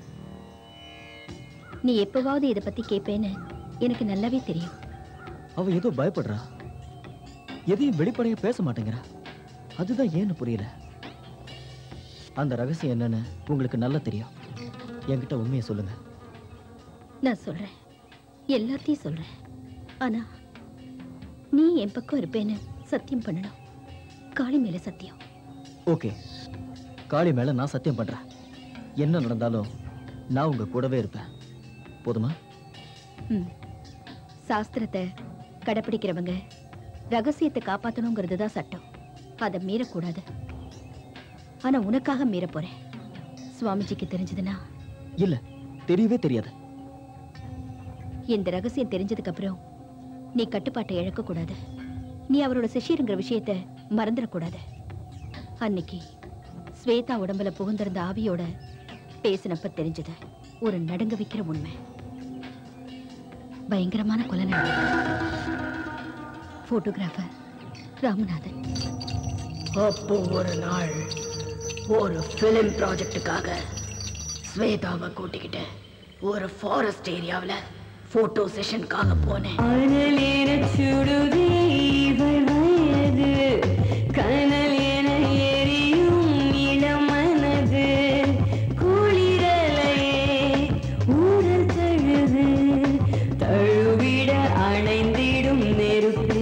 நீ எப்பவாவது இதை பத்தி கேட்பேன்னு எனக்கு நல்லாவே தெரியும் அவ ஏதோ பயப்படுறா எதையும் வெளிப்படையா பேச மாட்டேங்கிறா அதுதான் ஏன்னு புரியல அந்த ரகசியம் என்னன்னு உங்களுக்கு நல்லா தெரியும் என்கிட்ட உண்மையை சொல்லுங்க நான் சொல்றேன் எல்லாத்தையும் சொல்றேன் ஆனா நீ என் பக்கம் இருப்பேன்னு சத்தியம் பண்ணணும் காளி மேல சத்தியம் ஓகே காளி மேல நான் சத்தியம் பண்றேன் என்ன நடந்தாலும் நான் உங்க கூடவே இருப்பேன் போதுமா ம். சாஸ்திரத்தை கடைப்பிடிக்கிறவங்க ரகசியத்தை காப்பாத்தணுங்கிறது தான் சட்டம் அதை மீறக்கூடாது ஆனா உனக்காக மீற போறேன் சுவாமிஜிக்கு தெரிஞ்சதுன்னா இல்ல தெரியவே தெரியாது இந்த ரகசியம் தெரிஞ்சதுக்கு அப்புறம் நீ கட்டுப்பாட்டை இழக்கக்கூடாது நீ அவரோட சிஷ்யருங்கிற விஷயத்த மறந்துடக்கூடாது அன்னைக்கு ஸ்வேதா உடம்புல புகுந்திருந்த ஆவியோட பேசினப்ப தெரிஞ்சது ஒரு நடுங்க வைக்கிற உண்மை பயங்கரமான கொலை போட்டோகிராஃபர் ராமநாதன் அப்போ ஒரு நாள் ஒரு ஃபிலிம் ப்ராஜெக்ட்டுக்காக ஸ்வேதாவை கூட்டிக்கிட்டு ஒரு ஃபாரஸ்ட் ஏரியாவில் ஃபோட்டோ செஷனுக்காக போனேன் சுடுதே இவள் வயது கனல் என எரியும் இளமனது குளிரலையே ஊடல் தழுது தழுவிட அணைந்திடும் நெருப்பே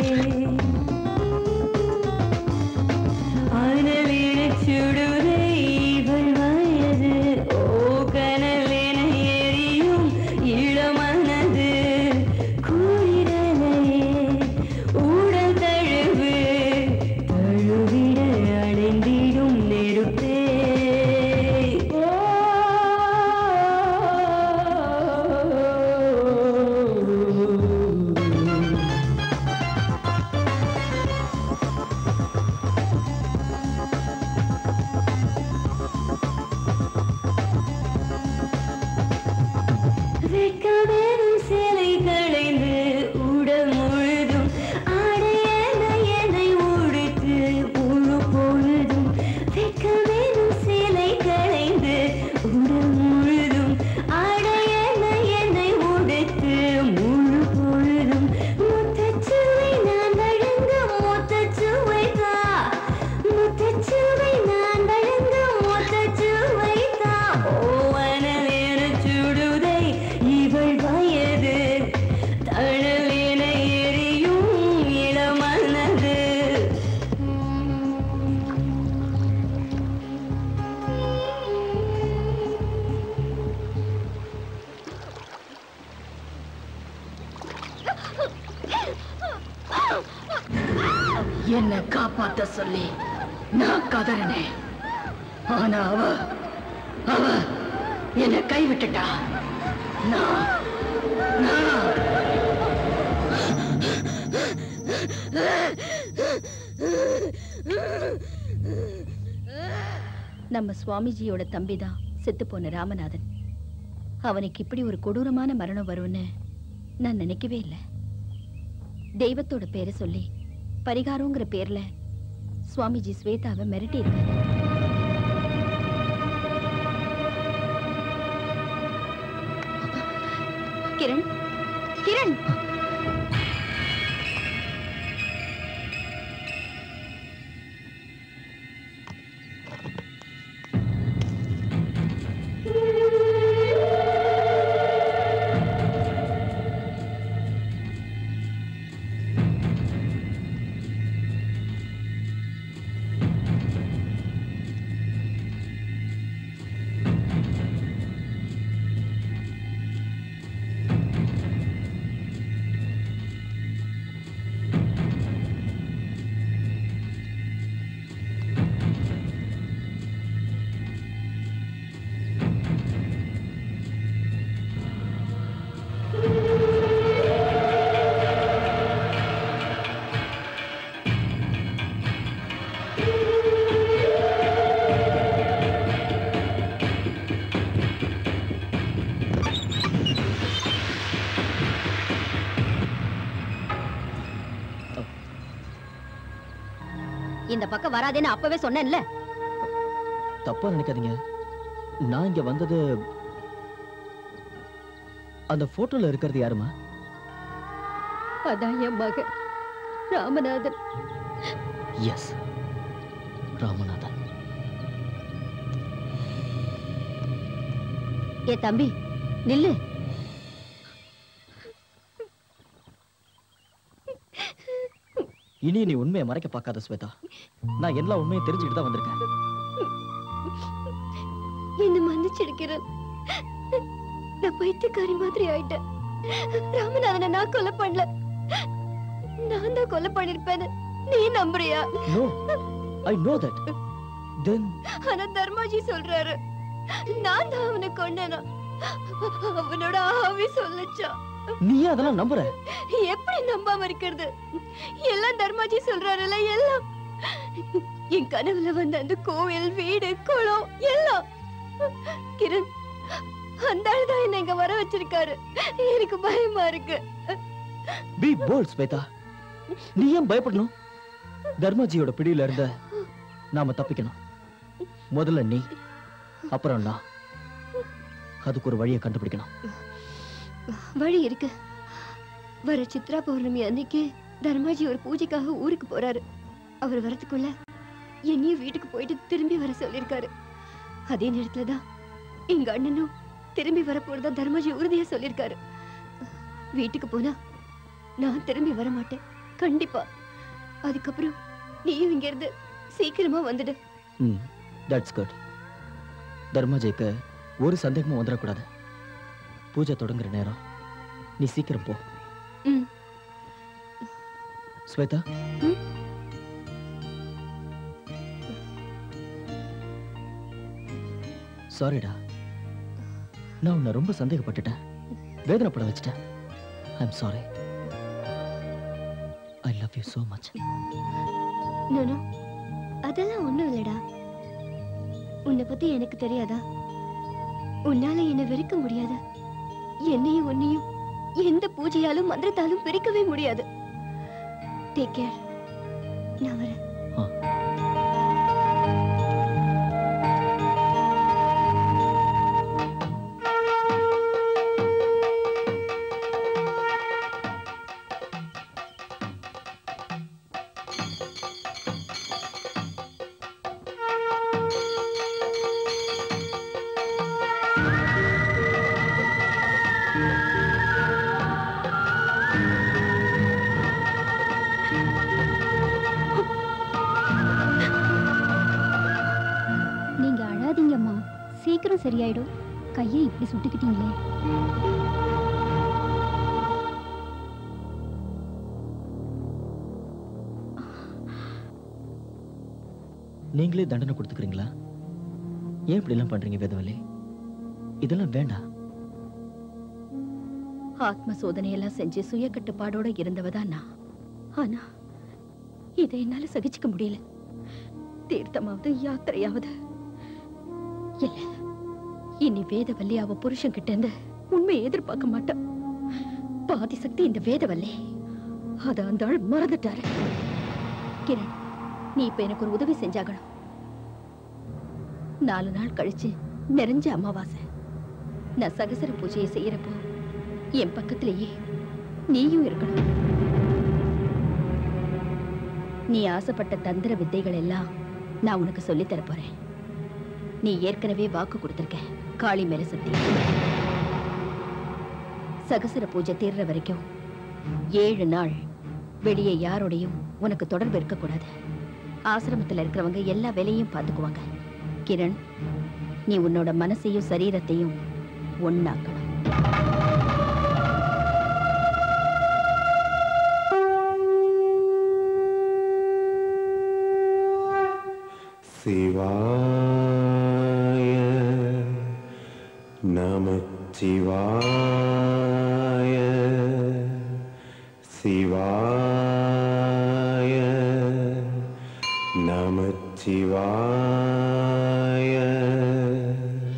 அனல் என சுடுதே இவள் வயது ஓ கனல் என எரியும் இளமனது குளிரலையே ஊடல் தழுவு தழுவிட அடைந்திடும் நெருப்பே வெட்கமெனும் சிலை களைந்து உடல் முழுதும் ஆடையன என்னை உடுத்து முழு பொழுதும் வெட்கமெனும் சிலை களைந்து உடல் முழுதும் ஆடையன என்னை உடுத்து முழு பொழுதும் முத்தச்சுவை நான் வழங்க முத்தச்சுவை தா முத்தச்சுவை நான் வழங்க முத்தச்சுவை தா ஓவனல் என சுடுதை இவள் வயது தழல் என எரியும் இளமனது என்னை காப்பாத்த சொல்லி நான் கதறினேன் ஆனா அவ அவ என்னை கைவிட்டுட்டா நான் நான் நம்ம சுவாமிஜியோட தம்பி தான் செத்து போன ராமநாதன் அவனுக்கு இப்படி ஒரு கொடூரமான மரணம் வரும்னு நான் நினைக்கவே இல்லை தெய்வத்தோட பேரை சொல்லி பரிகாரங்கிற பேர்ல சுவாமிஜி ஸ்வேதாவை மிரட்டி இருக்காரு கிரண் கிரண் இந்த பக்கம் வராதேன்னு அப்பவே சொன்னேன்ல தப்பா நினைக்காதீங்க நான் இங்க வந்தது அந்த போட்டோல இருக்கிறது யாருமா அதான் என் மகன் ராமநாதன் எஸ் ராமநாதன் ஏ தம்பி நில்லு இனி நீ உண்மையை மறைக்க பார்க்காத ஸ்வேதா நான் எல்லா உண்மையும் தெரிஞ்சுக்கிட்டு தான் வந்திருக்கேன் என்ன மன்னிச்சிருக்கிறேன் நான் பைத்தியக்காரி மாதிரி ஆயிட்டேன் ராமநாதனை நான் கொலை பண்ணல நான் தான் கொலை பண்ணிருப்பேன்னு நீ நம்புறியா no I know that then ஆனா தர்மாஜி சொல்றாரு நான் தான் அவனை கொன்னேனா அவனோட ஆவி சொல்லுச்சா நீ ஏன் அதெல்லாம் நம்புற எப்படி நம்பாம இருக்கிறது எல்லாம் தர்மாஜி சொல்றாருல்ல எல்லாம் என் கனவுல வந்த அந்த கோவில் வீடு குளம் எல்லாம் கிரண் அந்த ஆள் தான் என்ன இங்க வர வச்சிருக்காரு எனக்கு பயமா இருக்கு பி போல்ட் ஸ்வேதா நீ ஏன் பயப்படணும் தர்மாஜியோட பிடியில இருந்த நாம தப்பிக்கணும் முதல்ல நீ அப்புறம் நான் அதுக்கு ஒரு வழியை கண்டுபிடிக்கணும் வழி இருக்கு வர சித்ரா பௌர்ணமி அன்னைக்கு தர்மாஜி ஒரு பூஜைக்காக ஊருக்கு போறாரு அவர் வரதுக்குள்ள என்னையும் வீட்டுக்கு போயிட்டு திரும்பி வர சொல்லிருக்காரு அதே நேரத்துல தான் எங்க அண்ணனும் திரும்பி வர போறதா தர்மாஜி உறுதியா சொல்லிருக்காரு வீட்டுக்கு போனா நான் திரும்பி வர மாட்டேன் கண்டிப்பா அதுக்கப்புறம் நீயும் இங்க இருந்து சீக்கிரமா வந்துடு ம் தட்ஸ் குட் தர்மாஜிக்கு ஒரு சந்தேகமும் வந்துடக்கூடாது பூஜை தொடங்குற நேரம் நீ சீக்கிரம் போ ம். ஸ்வேதா சாரிடா நான் உன்னை ரொம்ப சந்தேகப்பட்டுட்டேன் வேதனைப்பட வச்சுட்டேன் I'm sorry I love you so much நானு அதெல்லாம் ஒண்ணும் இல்லடா உன்னை பத்தி எனக்கு தெரியாதா உன்னால என்னை வெறுக்க முடியாது என்னையும் உன்னையும் எந்த பூஜையாலும் மந்திரத்தாலும் பிரிக்கவே முடியாது டேக் கேர் நான் வரேன் நீங்க அழாதீங்கம்மா சீக்கிரம் சரியாயிடும் கையை இப்படி சுட்டுக்கிட்டீங்களே நீங்களே தண்டனை கொடுத்துக்கிறீங்களா ஏன் இப்படிலாம் பண்றீங்க வேதவல்லி இதெல்லாம் வேண்டாம் ஆத்ம சோதனையெல்லாம் செஞ்சு சுய கட்டுப்பாடோட இருந்தவ தான் நான் ஆனா இதை என்னால சகிச்சுக்க முடியல தீர்த்தமாவது யாத்திரையாவது இல்ல இனி வேதவல்லி அவ புருஷன் கிட்ட இருந்து உண்மையை எதிர்பார்க்க மாட்டான் பாதி சக்தி இந்த வேதவல்லி அத அந்த ஆள் மறந்துட்டாரு கிரண் நீ இப்ப எனக்கு ஒரு உதவி செஞ்சாகணும் நாலு நாள் கழிச்சு நிறைஞ்ச அமாவாசை நான் சகசர பூஜையை செய்யறப்போ என் பக்கத்திலேயே நீயும் இருக்கணும் நீ ஆசைப்பட்ட தந்திர வித்தைகள் எல்லாம் நான் உனக்கு சொல்லித் தரப் போறேன் நீ ஏற்கனவே வாக்கு கொடுத்திருக்க காளி மேல சக்தி சகசர பூஜை தீர்ற வரைக்கும் ஏழு நாள் வெளியே யாரோடையும் உனக்கு தொடர்பு இருக்கக்கூடாது ஆசிரமத்துல இருக்கிறவங்க எல்லா வேலையும் பார்த்துக்குவாங்க கிரண் நீ உன்னோட மனசையும் சரீரத்தையும் ஒண்ணாக்கணும் சிவாய நமச்சிவாய சிவாய நமச்சிவாய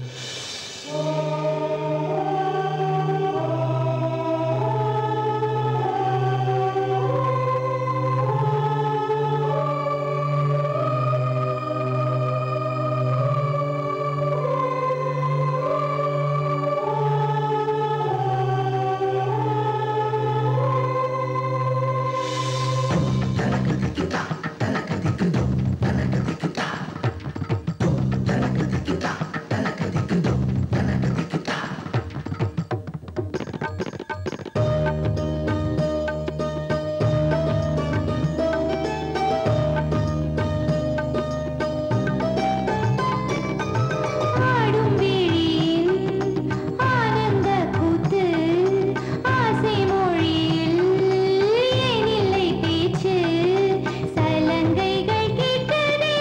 ஆடும் விழியில் ஆனந்த கூத்து ஆசை மொழியில் ஏன் இல்லை பேச்சு சலங்கைகள் கேட்டதே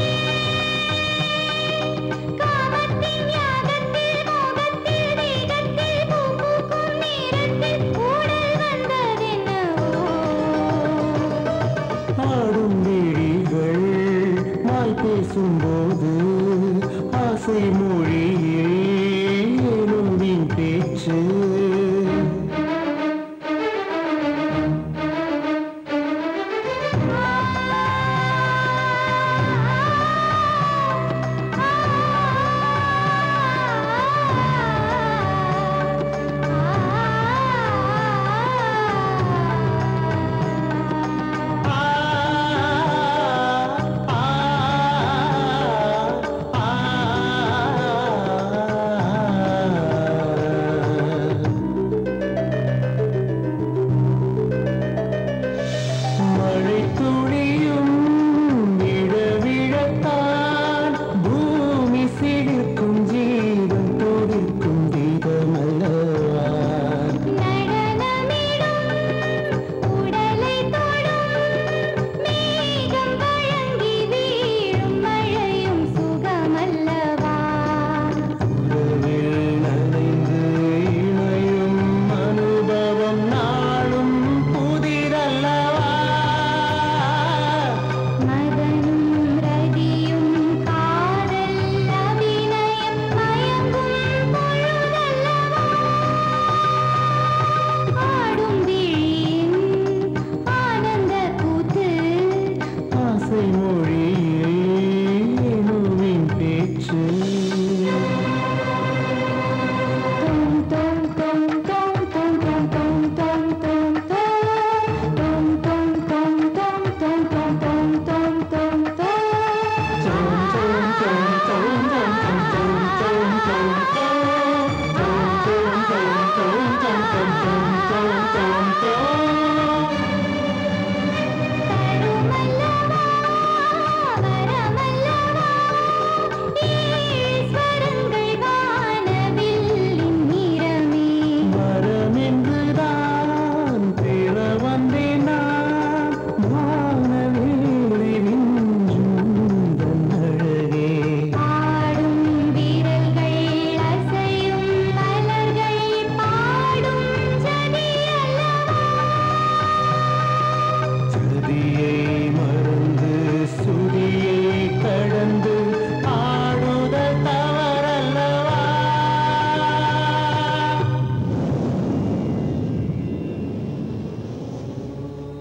காமத்தின் யாகத்தில் மோகத்தில் வேகத்தில் பூ பூக்கும் நேரத்தில் ஊடல் வந்ததென்னவோ ஆடும் விழிகள் மாய் பேசும்போது ஆசை மொழியே ஏனும் வீண் பேச்சு ஆ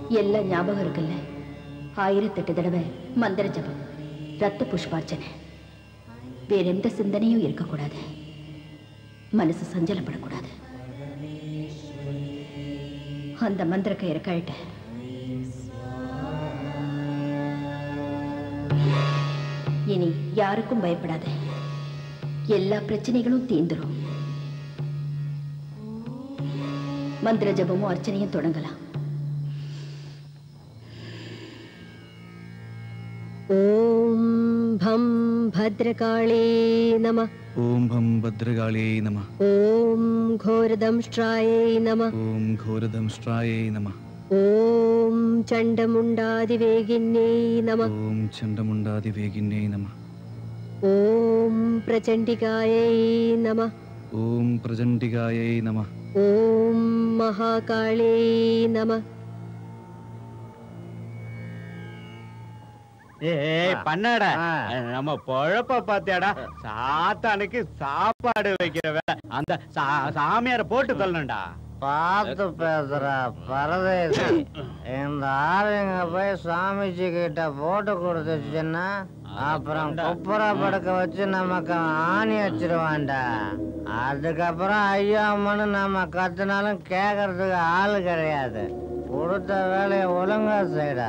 எல்லாம் ஞாபகம் இருக்குல்ல ஆயிரத்தெட்டு தடவை மந்திர ஜபம் ரத்த புஷ்பார்ச்சனை வேற எந்த சிந்தனையும் இருக்கக்கூடாது மனசு சஞ்சலப்படக்கூடாது அந்த மந்திர கயிறை கழட்ட இனி யாருக்கும் பயப்படாத எல்லா பிரச்சனைகளும் தீந்துரும் மந்திர ஜபமும் அர்ச்சனையும் தொடங்கலாம் ॐ भं भद्रकाळे नमः ॐ भं भद्रकाळे नमः ॐ घोरदंष्ट्रायै नमः ॐ घोरदंष्ट्रायै नमः ॐ चण्डमुण्डादिवेगिन्यै नमः ॐ चण्डमुण्डादिवेगिन्यै नमः ॐ प्रचण्डिकायै नमः ॐ प्रचण्डिकायै नमः ॐ महाकाळे नमः ஏய் பண்ணாடா நம்ம பொழப்ப பாத்தியாடா சாத்தானுக்கு சாப்பாடு வைக்கிற வேலை அந்த சா- சாமியார போட்டு தள்ளணும்டா பார்த்து பேசுற பரதேசி இந்த ஆளுங்க போய் சாமிஜி கிட்ட போட்டு கொடுத்துச்சுன்னா அப்புறம் குப்புற படுக்க வச்சு நமக்கு ஆணி வச்சிருவான்டா அதுக்கப்புறம் ஐயா அம்மனு நம்ம கத்துனாலும் கேட்கறதுக்கு ஆள் கிடையாது கொடுத்த வேலையை ஒழுங்கா செய்டா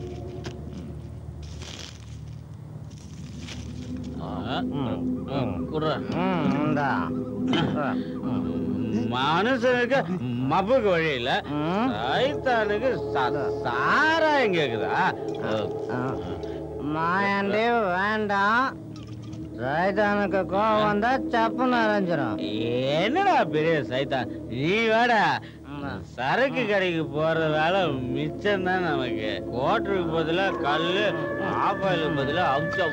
ம், இந்தா. மனுஷனுக்கு மப்புக்கு வழியில சைத்தானுக்கு ச- சாராயம் கேக்குதா மாயாண்டி வேண்டாம் சைதானுக்கு கோவம் வந்தா சப்புன்னு அரைஞ்சிரும் என்னடா பெரிய சைத்தான் நீ வாடா சரக்கு கடைக்கு போறதால மிச்சம் தான் நமக்கு கோட்டருக்கு பதிலா கல்லு ஆப்பாயிலுக்கு பதிலா அவுச்சா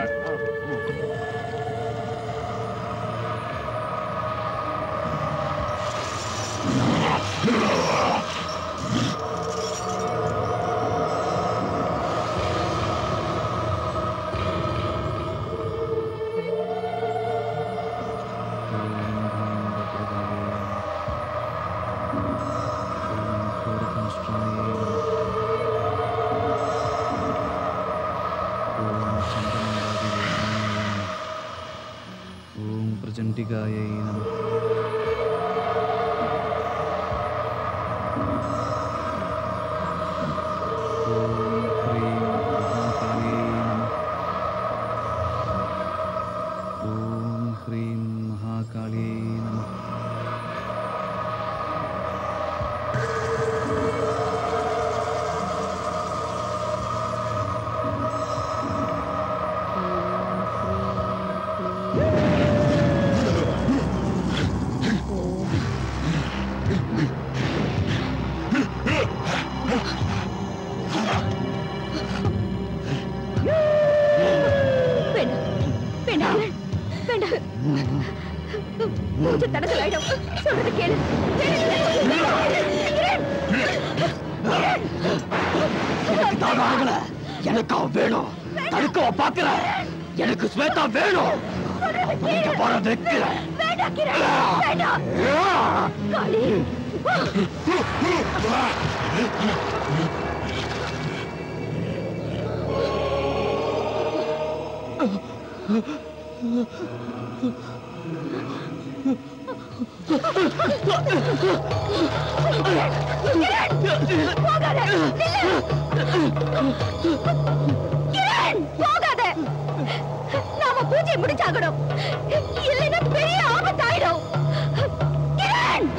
ॐ प्रचण्डिकायै नमः ॐ ह्रीं महाकाल्यै नमः ॐ ह्रीं महाकाल्यै नमः வேண்டாம் வேண்டாம் வேண்டாம் மூச்சு தடத்தில் ஆயிடும் சொல்றது கேளு எனக்கு தான் ஆகல எனக்கா வேணும் தடுக்கவ பாக்குற எனக்கு ஸ்வேதா வேணும் அப்ப நீங்க போற வைக்கிற வேண்டாம் கிரண் வேண்டாம் காளி கிரண் போகாத நாம பூஜை முடிச்சாகணும் இல்லைன்னா பெரிய ஆபத்தாயிடும் கிரண்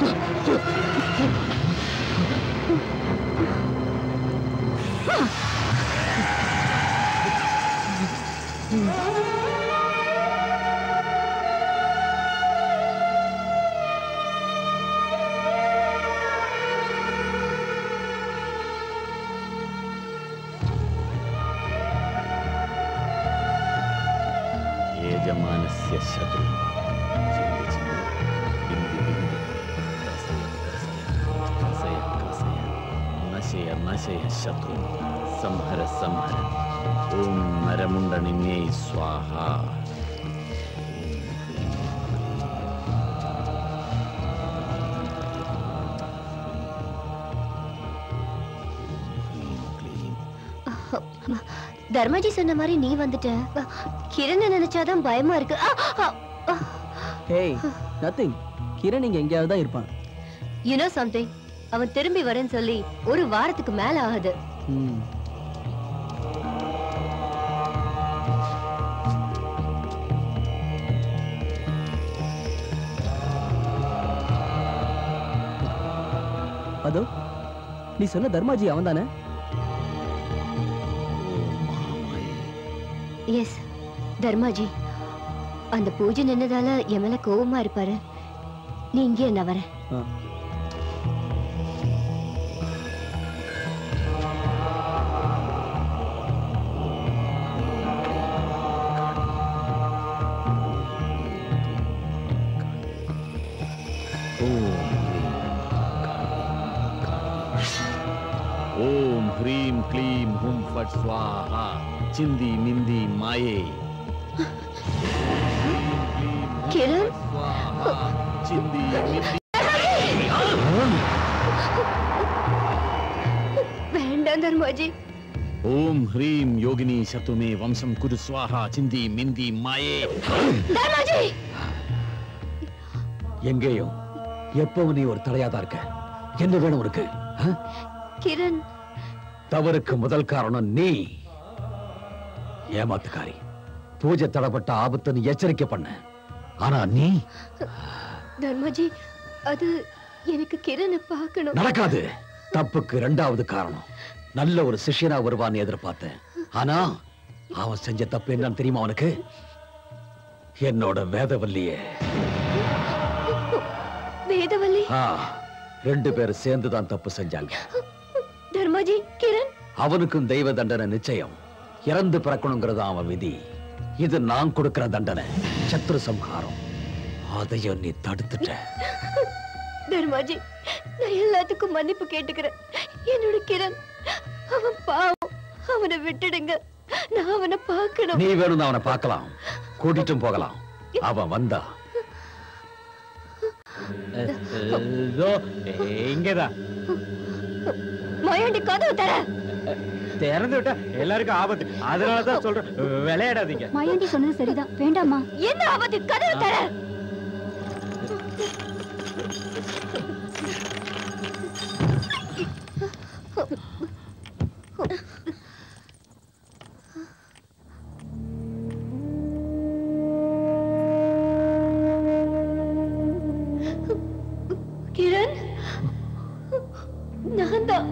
यजमानस्य शत्रु चिन्ति चिन्ति बिन्दि बिन्दि क्रसय क्रसय क्रसय नशय नशय शत्रु संहर संहर ॐ नरमुण्डनिन्यै स्वाहा தர்மாஜி சொன்ன மாதிரி நீ வந்துட்ட கிரண் நினைச்சாதான் பயமா இருக்கு ஆ, ஆ, ஆ. ஹேய் நத்திங் கிரண் இங்க எங்கேயாவது தான் இருப்பான் You know something அவன் திரும்பி வரேன்னு சொல்லி ஒரு வாரத்துக்கு மேல ஆகுது ம் அதோ நீ சொன்ன தர்மாஜி அவன் தானே எஸ் தர்மாஜி அந்த பூஜை நின்னதால என் மேல கோவமா இருப்பாரு நீ இங்கே நான் வரேன் ओम ह्रीम क्लीम हुम फट स्वाहा चिंदी मिंदी माये கிரண் चिंदी मिंदी வேண்டாம் தர்மாஜி ओम ह्रीम योगिनी शतुमे वंशम कुरु स्वाहा चिंदी मिंदी माये தர்மாஜி எங்கேயும் எப்பவும் நீ ஒரு தடையாதான் இருக்க என்ன வேணும் உனக்கு ஆ? கிரண் தவறுக்கு முதல் காரணம் நீ ஏமாத்துக்காரி பூஜை தடப்பட்ட ஆபத்துன்னு எச்சரிக்கை பண்ண ஆனா நீ தர்மாஜி அது எனக்கு கிரணை பார்க்கணும் நடக்காது தப்புக்கு ரெண்டாவது காரணம் நல்ல ஒரு சிஷ்யனா வருவான்னு எதிர்பார்த்தேன் ஆனா அவன் செஞ்ச தப்பு என்னன்னு தெரியுமா அவனுக்கு என்னோட வேதவல்லியே வேதவல்லி ஆ, ரெண்டு பேரும் சேர்ந்து தான் தப்பு செஞ்சாங்க தர்மாஜி கிரண் அவனுக்கும் தெய்வ தண்டனை நிச்சயம் இறந்து பிறக்கணுங்கிறது அவன் விதி இது நான் கொடுக்கிற தண்டனை சத்ரு சம்ஹாரம் அதையும் நீ தடுத்துட்ட தர்மாஜி நான் எல்லாத்துக்கும் மன்னிப்பு கேட்டுக்கிறேன் என்னோட கிரண் அவன் பாவம் அவனை விட்டுடுங்க நான் அவனை பார்க்கணும் நீ வேணும் அவனை பார்க்கலாம் கூட்டிட்டும் போகலாம் அவன் வந்தா இதோ இங்கதான் மயாண்டி கதவு தர திறந்து விட்டா எல்லாருக்கும் ஆபத்து அதனாலதான் சொல்றேன் விளையாடாதீங்க மாயாண்டி சொன்னது சரிதான் வேண்டாமா என்ன ஆபத்து கதவு தர கிரண் நான் தான்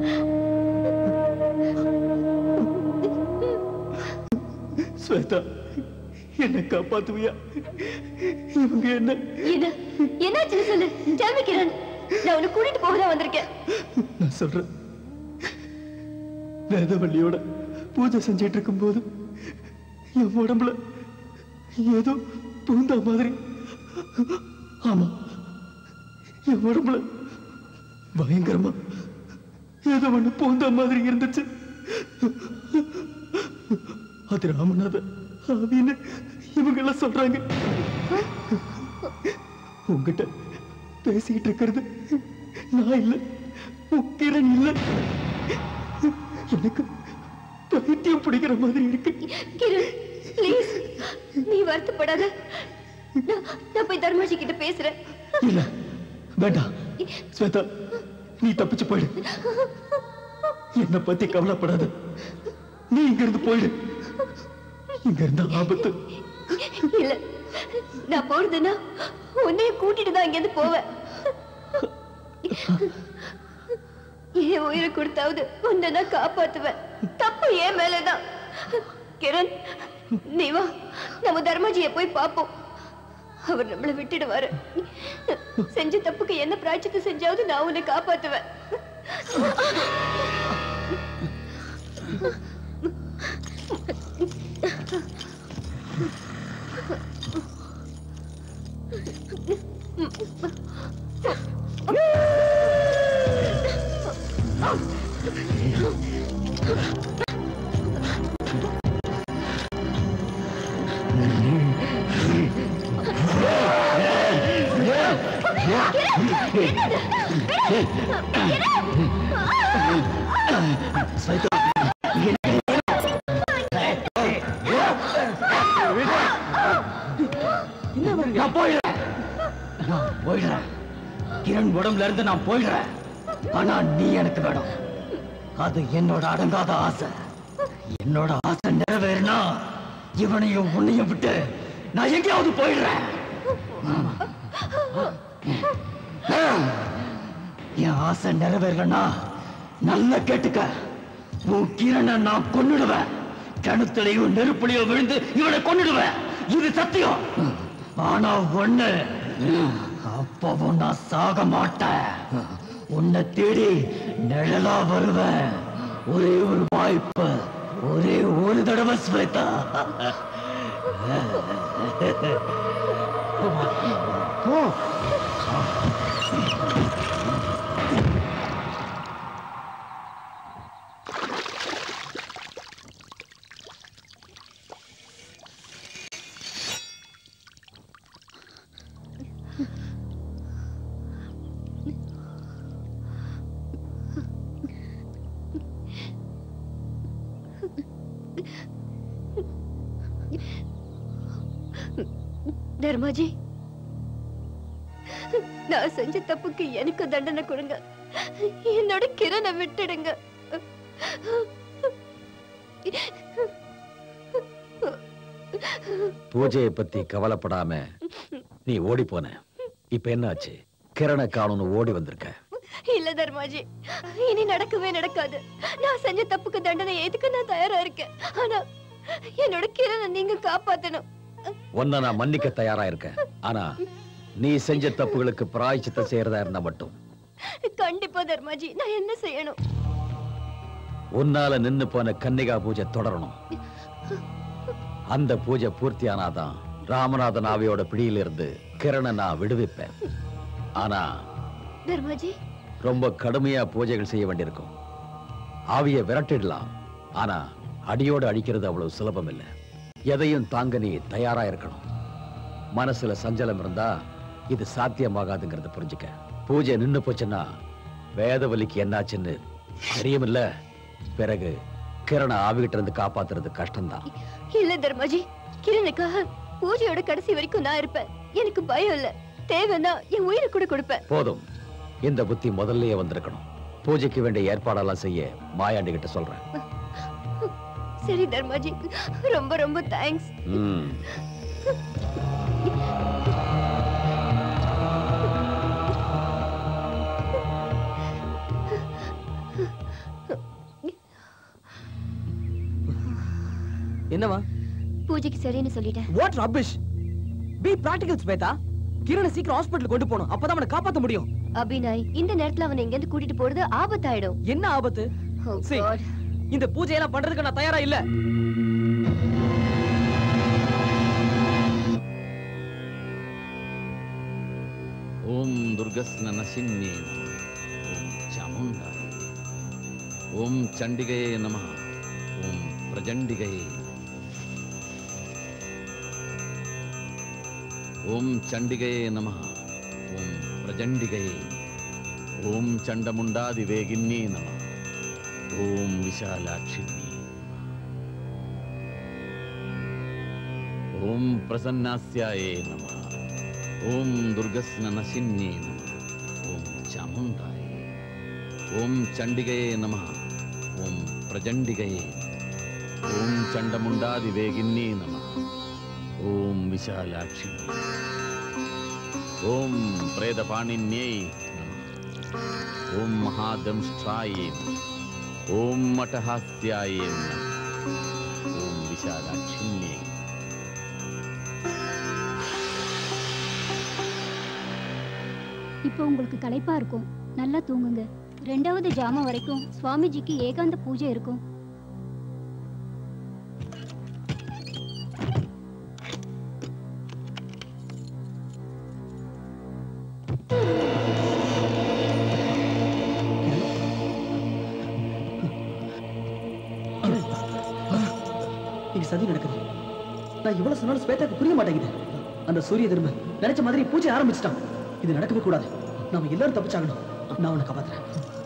ஸ்வேதா என்ன காப்பாத்துவியா இவங்க என்ன என்ன என்னாச்சு சொல்லு tell me கிரண் நான் உன்னை கூட்டிட்டு போக தான் வந்திருக்கேன் நான் சொல்றேன் வேதவள்ளியோட பூஜை செஞ்சிட்டு இருக்கும்போது என் உடம்புல ஏதோ பூந்தா மாதிரி ஆமா என் உடம்புல பயங்கரமா ஏதோ ஒண்ணு பூந்தா மாதிரி இருந்துச்சு அது ராமநாத ஆவின்னு இவங்க எல்லாம் சொல்றாங்க உங்ககிட்ட பேசிக்கிட்டு இருக்கிறது நான் இல்ல உன் கிரண் இல்ல எனக்கு பைத்தியம் பிடிக்கிற மாதிரி இருக்கு கிரண் ப்ளீஸ் நீ வருத்தப்படாத நான் நான் போய் தர்மாஜி கிட்ட பேசுறேன் இல்ல வேண்டாம் ஸ்வேதா நீ தப்பிச்சு போயிடு என்ன பத்தி கவலைப்படாத நீ இங்க இருந்து போயிடு இங்க இருந்த ஆபத்து இல்ல நான் போறதுன்னா உன்னைய கூட்டிட்டு தான் இங்கிருந்து போவேன் என் உயிரை கொடுத்தாவது உன்னை நான் காப்பாத்துவேன் தப்பு ஏன் மேலதான் கிரண் நீ வா நம்ம தர்மாஜியை போய் பார்ப்போம் அவர் நம்மளை விட்டுடுவாரு செஞ்ச தப்புக்கு என்ன பிராய்ச்சித்து செஞ்சாவது நான் உன்னை காப்பாத்துவேன் ஸ்வேதா நான் போயிடுறேன் நான் போயிடுறேன் கிரண் உடம்புல இருந்து நான் போயிடுறேன் ஆனா நீ எனக்கு வேணும் அது என்னோட அடங்காத ஆசை என்னோட ஆசை நிறைவேறினா இவனையும் உன்னையும் விட்டு நான் எங்கேயாவது போயிடுறேன் என் ஆசை நிறைவேறலன்னா நல்லா கேட்டுக்க உன் கிரணை நான் கொன்னுடுவேன் கிணத்துலயோ நெருப்புலையோ விழுந்து இவனை கொன்னுடுவேன் இது சத்தியம் ஆனா ஒண்ணு அப்பவும் நான் சாக மாட்டேன் உன்னை தேடி நிழலா வருவேன் ஒரே ஒரு வாய்ப்பு ஒரே ஒரு தடவை ஸ்வேதா போ தர்மாஜி நான் செஞ்ச தப்புக்கு எனக்கு தண்டனை கொடுங்க என்னோட கிரணை விட்டுடுங்க பூஜையை பத்தி கவலைப்படாம நீ ஓடி போன இப்ப என்னாச்சு கிரண காணும்னு ஓடி வந்திருக்க இல்ல தர்மாஜி இனி நடக்கவே நடக்காது நான் செஞ்ச தப்புக்கு தண்டனை எதுக்கு நான் தயாரா இருக்கேன் ஆனா என்னோட கிரணை நீங்க காப்பாத்தணும் உன்னை நான் மன்னிக்க தயாரா இருக்கேன் ஆனா நீ செஞ்ச தப்புகளுக்கு பிராய்ச்சித்தம் செய்யறதா இருந்தா மட்டும் கண்டிப்பா தர்மாஜி நான் என்ன செய்யணும் உன்னால நின்னு போன கன்னிகா பூஜை தொடரணும் அந்த பூஜை பூர்த்தியானாதான் ராமநாதன் ஆவியோட பிடியிலிருந்து கிரணை நான் விடுவிப்பேன் ஆனா தர்மாஜி ரொம்ப கடுமையா பூஜைகள் செய்ய வேண்டியிருக்கும் ஆவியை விரட்டிடலாம் ஆனா அடியோடு அழிக்கிறது அவ்வளவு சுலபம் இல்லை எதையும் தாங்க நீ தயாரா இருக்கணும் மனசுல சஞ்சலம் இருந்தா இது சாத்தியமாகாதுங்கிறத புரிஞ்சுக்க பூஜை நின்னு போச்சுன்னா வேதவலிக்கு என்னாச்சுன்னு தெரியுமில்ல பிறகு கிரண ஆவிகிட்ட இருந்து காப்பாத்துறது கஷ்டம்தான் இல்ல தர்மாஜி கிரணுக்காக பூஜையோட கடைசி வரைக்கும் நான் இருப்பேன் எனக்கு பயம் இல்ல தேவைன்னா என் உயிரை கூட கொடுப்பேன் போதும் இந்த புத்தி முதல்லயே வந்திருக்கணும் பூஜைக்கு வேண்டிய ஏற்பாடெல்லாம் செய்ய மாயாண்டி கிட்ட சொல்றேன் சரி தர்மாஜி ரொம்ப ரொம்ப தேங்க்ஸ் ம். என்னவா பூஜைக்கு சரின்னு சொல்லிட்டேன் what rubbish be practical Shweta கிரணை சீக்கிரம் ஹாஸ்பிடல் கொண்டு போகணும் அப்பதான் அவனை காப்பாத்த முடியும் அபிநய் இந்த நேரத்துல அவனை இங்க இருந்து கூட்டிட்டு போறது ஆபத்தாயிடும் என்ன ஆபத்து Oh See, God. இந்த பூஜையெல்லாம் பண்றதுக்கு நான் தயாரா இல்ல ಓಂ ದುರ್ಗಸ್ನ ನಶಿನ್ಯೇ ನಮಃ ಓಂ ಚಾಮುಂಡಾಯ ಓಂ ಚಂಡಿಗೆಯೇ ನಮಃ ಓಂ ಪ್ರಜಂಡಿಗೆಯೇ ಓಂ ಚಂಡಿಗೆಯೇ ನಮಃ ಓಂ ಪ್ರಜಂಡಿಗೆಯೇ ಓಂ ಚಂಡಮುಂಡಾದಿ ವೇಗಿನ್ಯೇ ನಮಃ ಓಂ ವಿಶಾಲಾಕ್ಷಿಣ್ಯೇ ಓಂ ಪ್ರಸನ್ನಾಸ್ಯಾಯೇ ನಮಃ ಓಂ ದುರ್ಗಸ್ನ ನಶಿನ್ಯೇ ನಮಃ ಓಂ ಚಾಮುಂಡಾಯ ಓಂ ಚಂಡಿಗೆಯೇ ನಮಃ ಓಂ ಪ್ರಜಂಡಿಗೆಯೇ ಓಂ ಚಂಡಮುಂಡಾದಿ ವೇಗಿನ್ಯೇ ನಮಃ ಓಂ ವಿಶಾಲಾಕ್ಷಿ ಓಂ ಪ್ರೇದಪಾಣಿನ್ಯೈ ನಮಃ ಓಂ ಮಹಾದಂಷ್ಟ್ರಾಯೇ ನಮಃ ಓಂ ಮಠಹಾಸ್ಯಾಯೇ ನಮಃ ಓಂ ವಿಶಾಲಾಕ್ಷಿಣ್ಯೇ இப்போ உங்களுக்கு களைப்பா இருக்கும் நல்லா தூங்குங்க ரெண்டாவது ஜாமம் வரைக்கும் சுவாமிஜிக்கு ஏகாந்த பூஜை இருக்கும் இங்க சதி நடக்குது நான் இவ்வளவு சொன்னாலும் ஸ்வேதாக்கு புரிய மாட்டேங்குது அந்த சூரிய திரும்ப நினைச்ச மாதிரி பூஜை ஆரம்பிச்சிட்டான் இது நடக்கவே கூடாது நாம எல்லாரும் தப்பிச்சாகணும் நான் உன்னை காப்பாத்துறேன்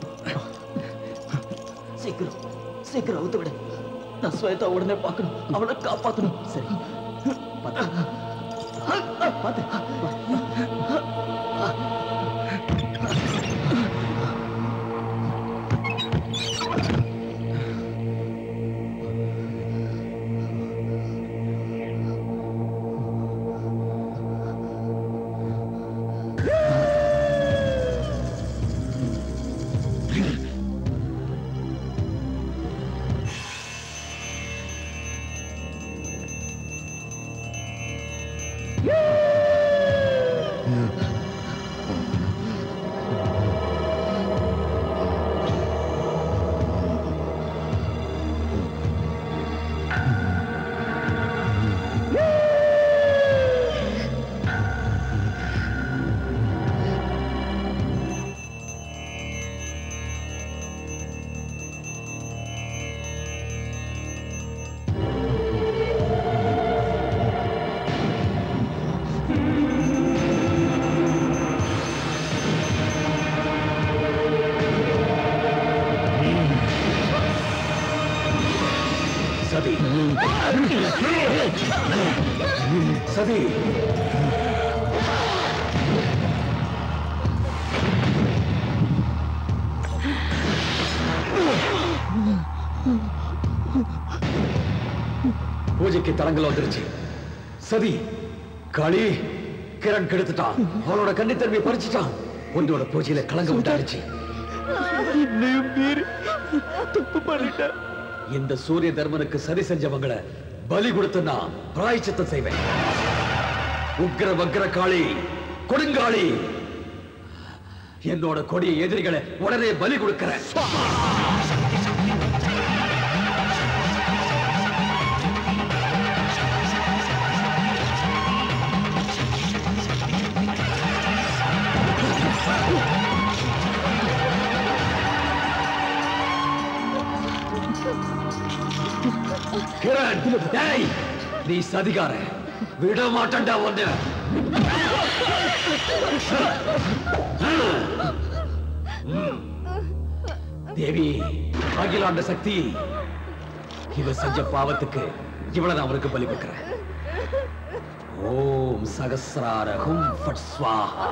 சீக்கிரம் சீக்கிரம் அவுத்து விடு நான் ஸ்வேதா உடனே பார்க்கணும் அவளை காப்பாத்தணும் சரி பாத்து. சதி சதி பூஜைக்கு தடங்கள் வந்துருச்சு சதி களி கிரண் கெடுத்துட்டான் அவனோட கன்னித்தன்மையை பறிச்சுட்டான் உன்னோட பூஜையில கலங்க உண்டாடுச்சு தப்பு பண்ணிட்டேன் இந்த சூரிய தர்மனுக்கு சரி செஞ்சவங்களை பலி கொடுத்து நான் பிராய்ச்சித்தம் செய்வேன் உக்கிர வக்கிர காளி கொடுங்காளி என்னோட கொடிய எதிரிகளை உடனே பலி கொடுக்கிறேன் கிரண் டேய் நீ சதிகார விட மாட்டேன்டா ஒண்ணு தேவி அகிலாண்ட சக்தி இவ செஞ்ச பாவத்துக்கு இவளை நான் அவருக்கு பலி வைக்கிறேன் ஓம் சகசிரார ஹும் ஃபட் ஸ்வாஹா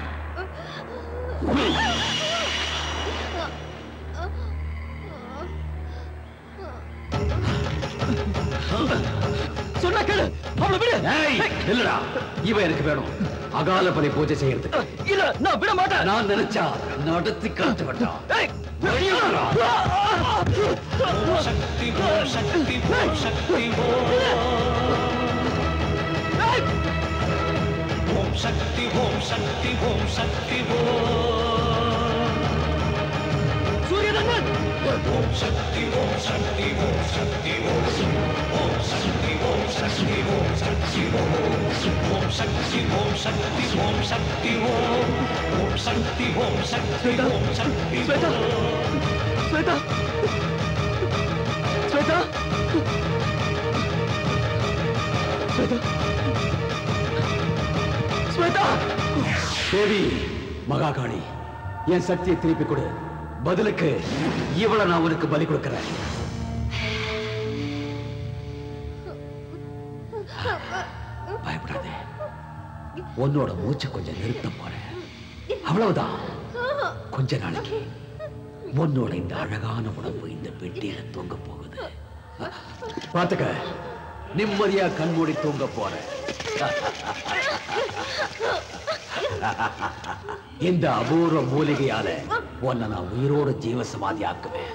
சொன்னா கேளு அவளை விடு ஏய் இல்லடா இவ எனக்கு வேணும் அகால பலி பூஜை செய்யறதுக்கு இல்ல நான் விட மாட்டேன் நான் நினைச்சா நடத்தி காட்டு வேண்டாம் சக்தி ஓம் சக்தி ஓம் சக்தி ஓம் சக்தி ஓம் சக்தி ஓம் சக்தி சூரியநந்தன் ஓம் சக்தி ஓம் சக்தி ஓம் சக்தி ஓம் ஓம் சக்தி ஓம் சக்தி ஓம் சக்தி ஓம் சக்தி ஓம் சக்தி ஓம் சக்தி ஓம் ஓம் சக்தி ஓம் சக்தி ஓம் சக்தி ஸ்வேதா ஸ்வேதா ஸ்வேதா ஸ்வேதா ஸ்வேதா தேவி மகாகாளி என் சக்தியை திருப்பி கொடு பதிலுக்கு இவளை நான் உனக்கு பலி கொடுக்கிறேன் பயப்படாதே உன்னோட மூச்சு கொஞ்சம் நிறுத்த போறேன் அவ்வளவுதான் கொஞ்ச நாளைக்கு உன்னோட இந்த அழகான உடம்பு இந்த பெட்டியில தூங்க போகுது பாத்துக்க நிம்மதியா கண்மூடி தூங்க போறேன் இந்த அபூர்வ மூலிகையால உன்னை நான் உயிரோட ஜீவ சமாதி ஆக்குவேன்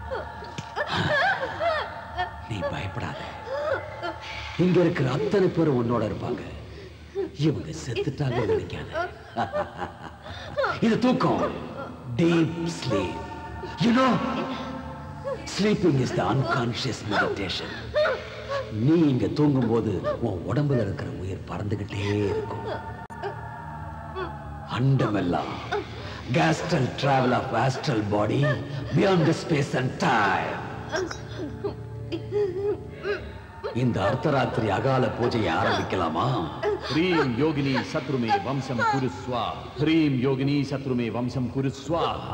நீ பயப்படாத இங்க இருக்கிற அத்தனை பேரும் உன்னோட இருப்பாங்க இவங்க செத்துட்டாங்க நினைக்காத இது தூக்கம் deep sleep you know sleeping is the unconscious meditation நீ இங்க தூங்கும் போது உன் உடம்புல இருக்கிற உயிர் பறந்துகிட்டே இருக்கும் அண்டமெல்லாம் astral travel of astral body beyond the space and time இந்த அர்த்தராத்திரி அகால பூஜையை ஆரம்பிக்கலாமா ह्रीं योगिनी शत्रु मे वंशं कुरु स्वाहा ह्रीं योगिनी शत्रु मे वंशं कुरु स्वाहा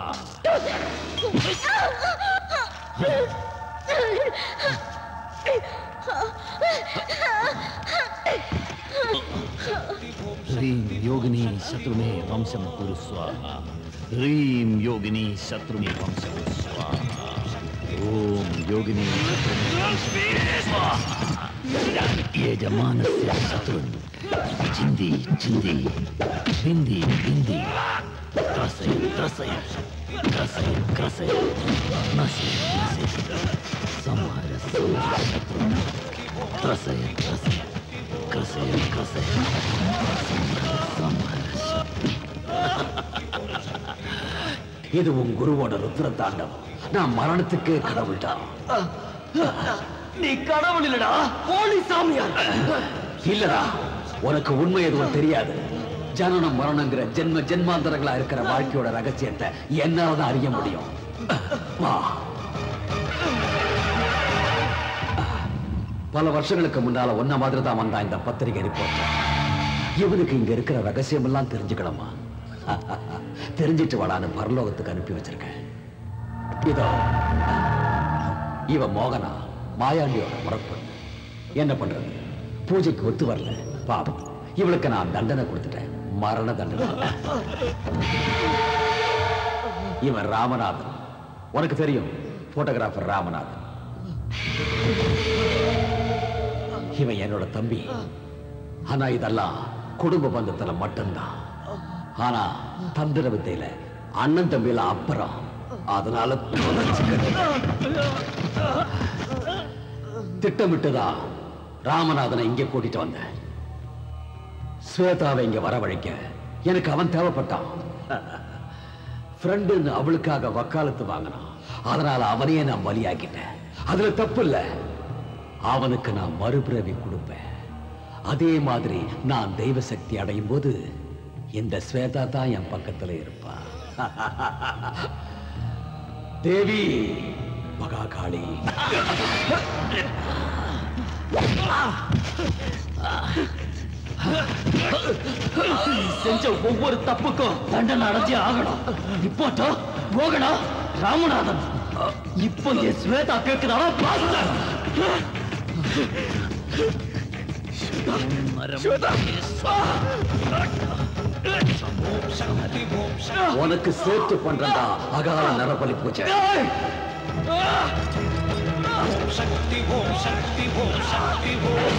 ह्रीं योगिनी शत्रु मे वंशं कुरु स्वाहा ह्रीं योगिनी शत्रु मे वंशं कुरु स्वाहा ॐ योगिनी शत्रु मे वंशं कुरु स्वाहा यजमानस्य शत्रुन् चिन्ति चिन्ति बिन्दि बिन्दि त्रसय त्रसय त्रसय त्रसय नशय नशय संहार संहार शत्रुन् त्रसय त्रसय क्रसय क्रसय संहाர संहाர இது உன் குருவோட ருத்ர தாண்டவம் நான் மரணத்துக்கே கடவுள்தான் நீ கடவுள் இல்லடா போலி சாமியார் இல்லடா உனக்கு உண்மை எதுவும் தெரியாது ஜனனம் மரணங்கிற ஜென்ம ஜென்மாந்தரங்களா இருக்கிற வாழ்க்கையோட ரகசியத்தை என்னாலதான் அறிய முடியும் வா பல வருஷங்களுக்கு முன்னால ஒன்ன மாதிரி தான் வந்தான் இந்த பத்திரிகை ரிப்போர்ட் இவனுக்கு இங்க இருக்கிற ரகசியம் எல்லாம் தெரிஞ்சுக்கணுமா தெரிஞ்சிட்டு வாடான்னு பரலோகத்துக்கு அனுப்பி வச்சிருக்கேன் இதோ இவ மோகனா மாயாண்டியோட முறப்பொண்ணு என்ன பண்றது பூஜைக்கு ஒத்து வரல பாவம் இவளுக்கு நான் தண்டனை கொடுத்துட்டேன் மரண தண்டனை இவன் ராமநாதன் உனக்கு தெரியும் போட்டோகிராஃபர் ராமநாதன் இவன் என்னோட தம்பி ஆனா இதெல்லாம் குடும்ப பந்தத்துல மட்டும்தான் ஆனா தந்திர வித்தையில அண்ணன் தம்பியில அப்புறம் அதனால திட்டமிட்டுதா ராமநாதனை இங்க கூட்டிட்டு வந்தேன் ஸ்வேதாவை இங்க வரவழைக்க எனக்கு அவன் தேவைப்பட்டான் ஃப்ரெண்டுன்னு அவளுக்காக வக்காலத்து வாங்கினான் அதனால அவனையே நான் பலியாக்கிட்டேன் அதுல தப்பு இல்ல அவனுக்கு நான் மறுபிறவி கொடுப்பேன் அதே மாதிரி நான் தெய்வ சக்தி அடையும் போது இந்த ஸ்வேதா தான் என் பக்கத்துல இருப்பா தேவி மகாகாளி நீ செஞ்ச ஒவ்வொரு தப்புக்கும் தண்டனை அடைஞ்சே ஆகணும் ரிப்போர்ட்டோ போகடா ராமநாதன் இப்போ என் ஸ்வேதா கேட்குறானா பாஸ்டர் உனக்கு சேர்த்து பண்றதா அகால நரபலி பூஜை சக்தி ஓம் சக்தி ஓம் சக்தி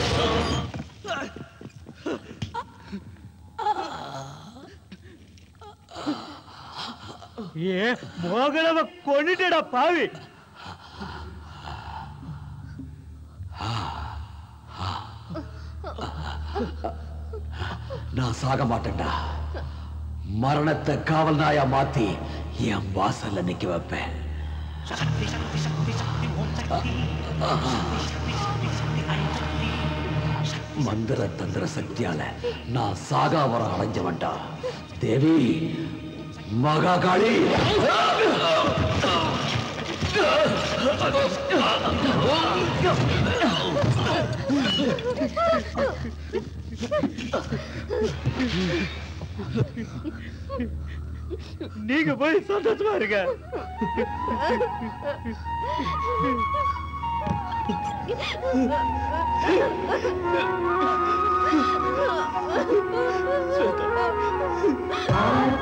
ஏ மோகனவ கொண்டுட்டடா பாவி நான் சாக மாட்டேன்டா மரணத்தை காவல் நாயா மாத்தி என் வாசல்ல நிக்க வைப்பேன் மந்திர தந்திர சக்தியால நான் சாகா வரம் அடைஞ்சவன்டா தேவி மகாகாளி நீங்க போய் சந்தோஷமா இருங்க ஆ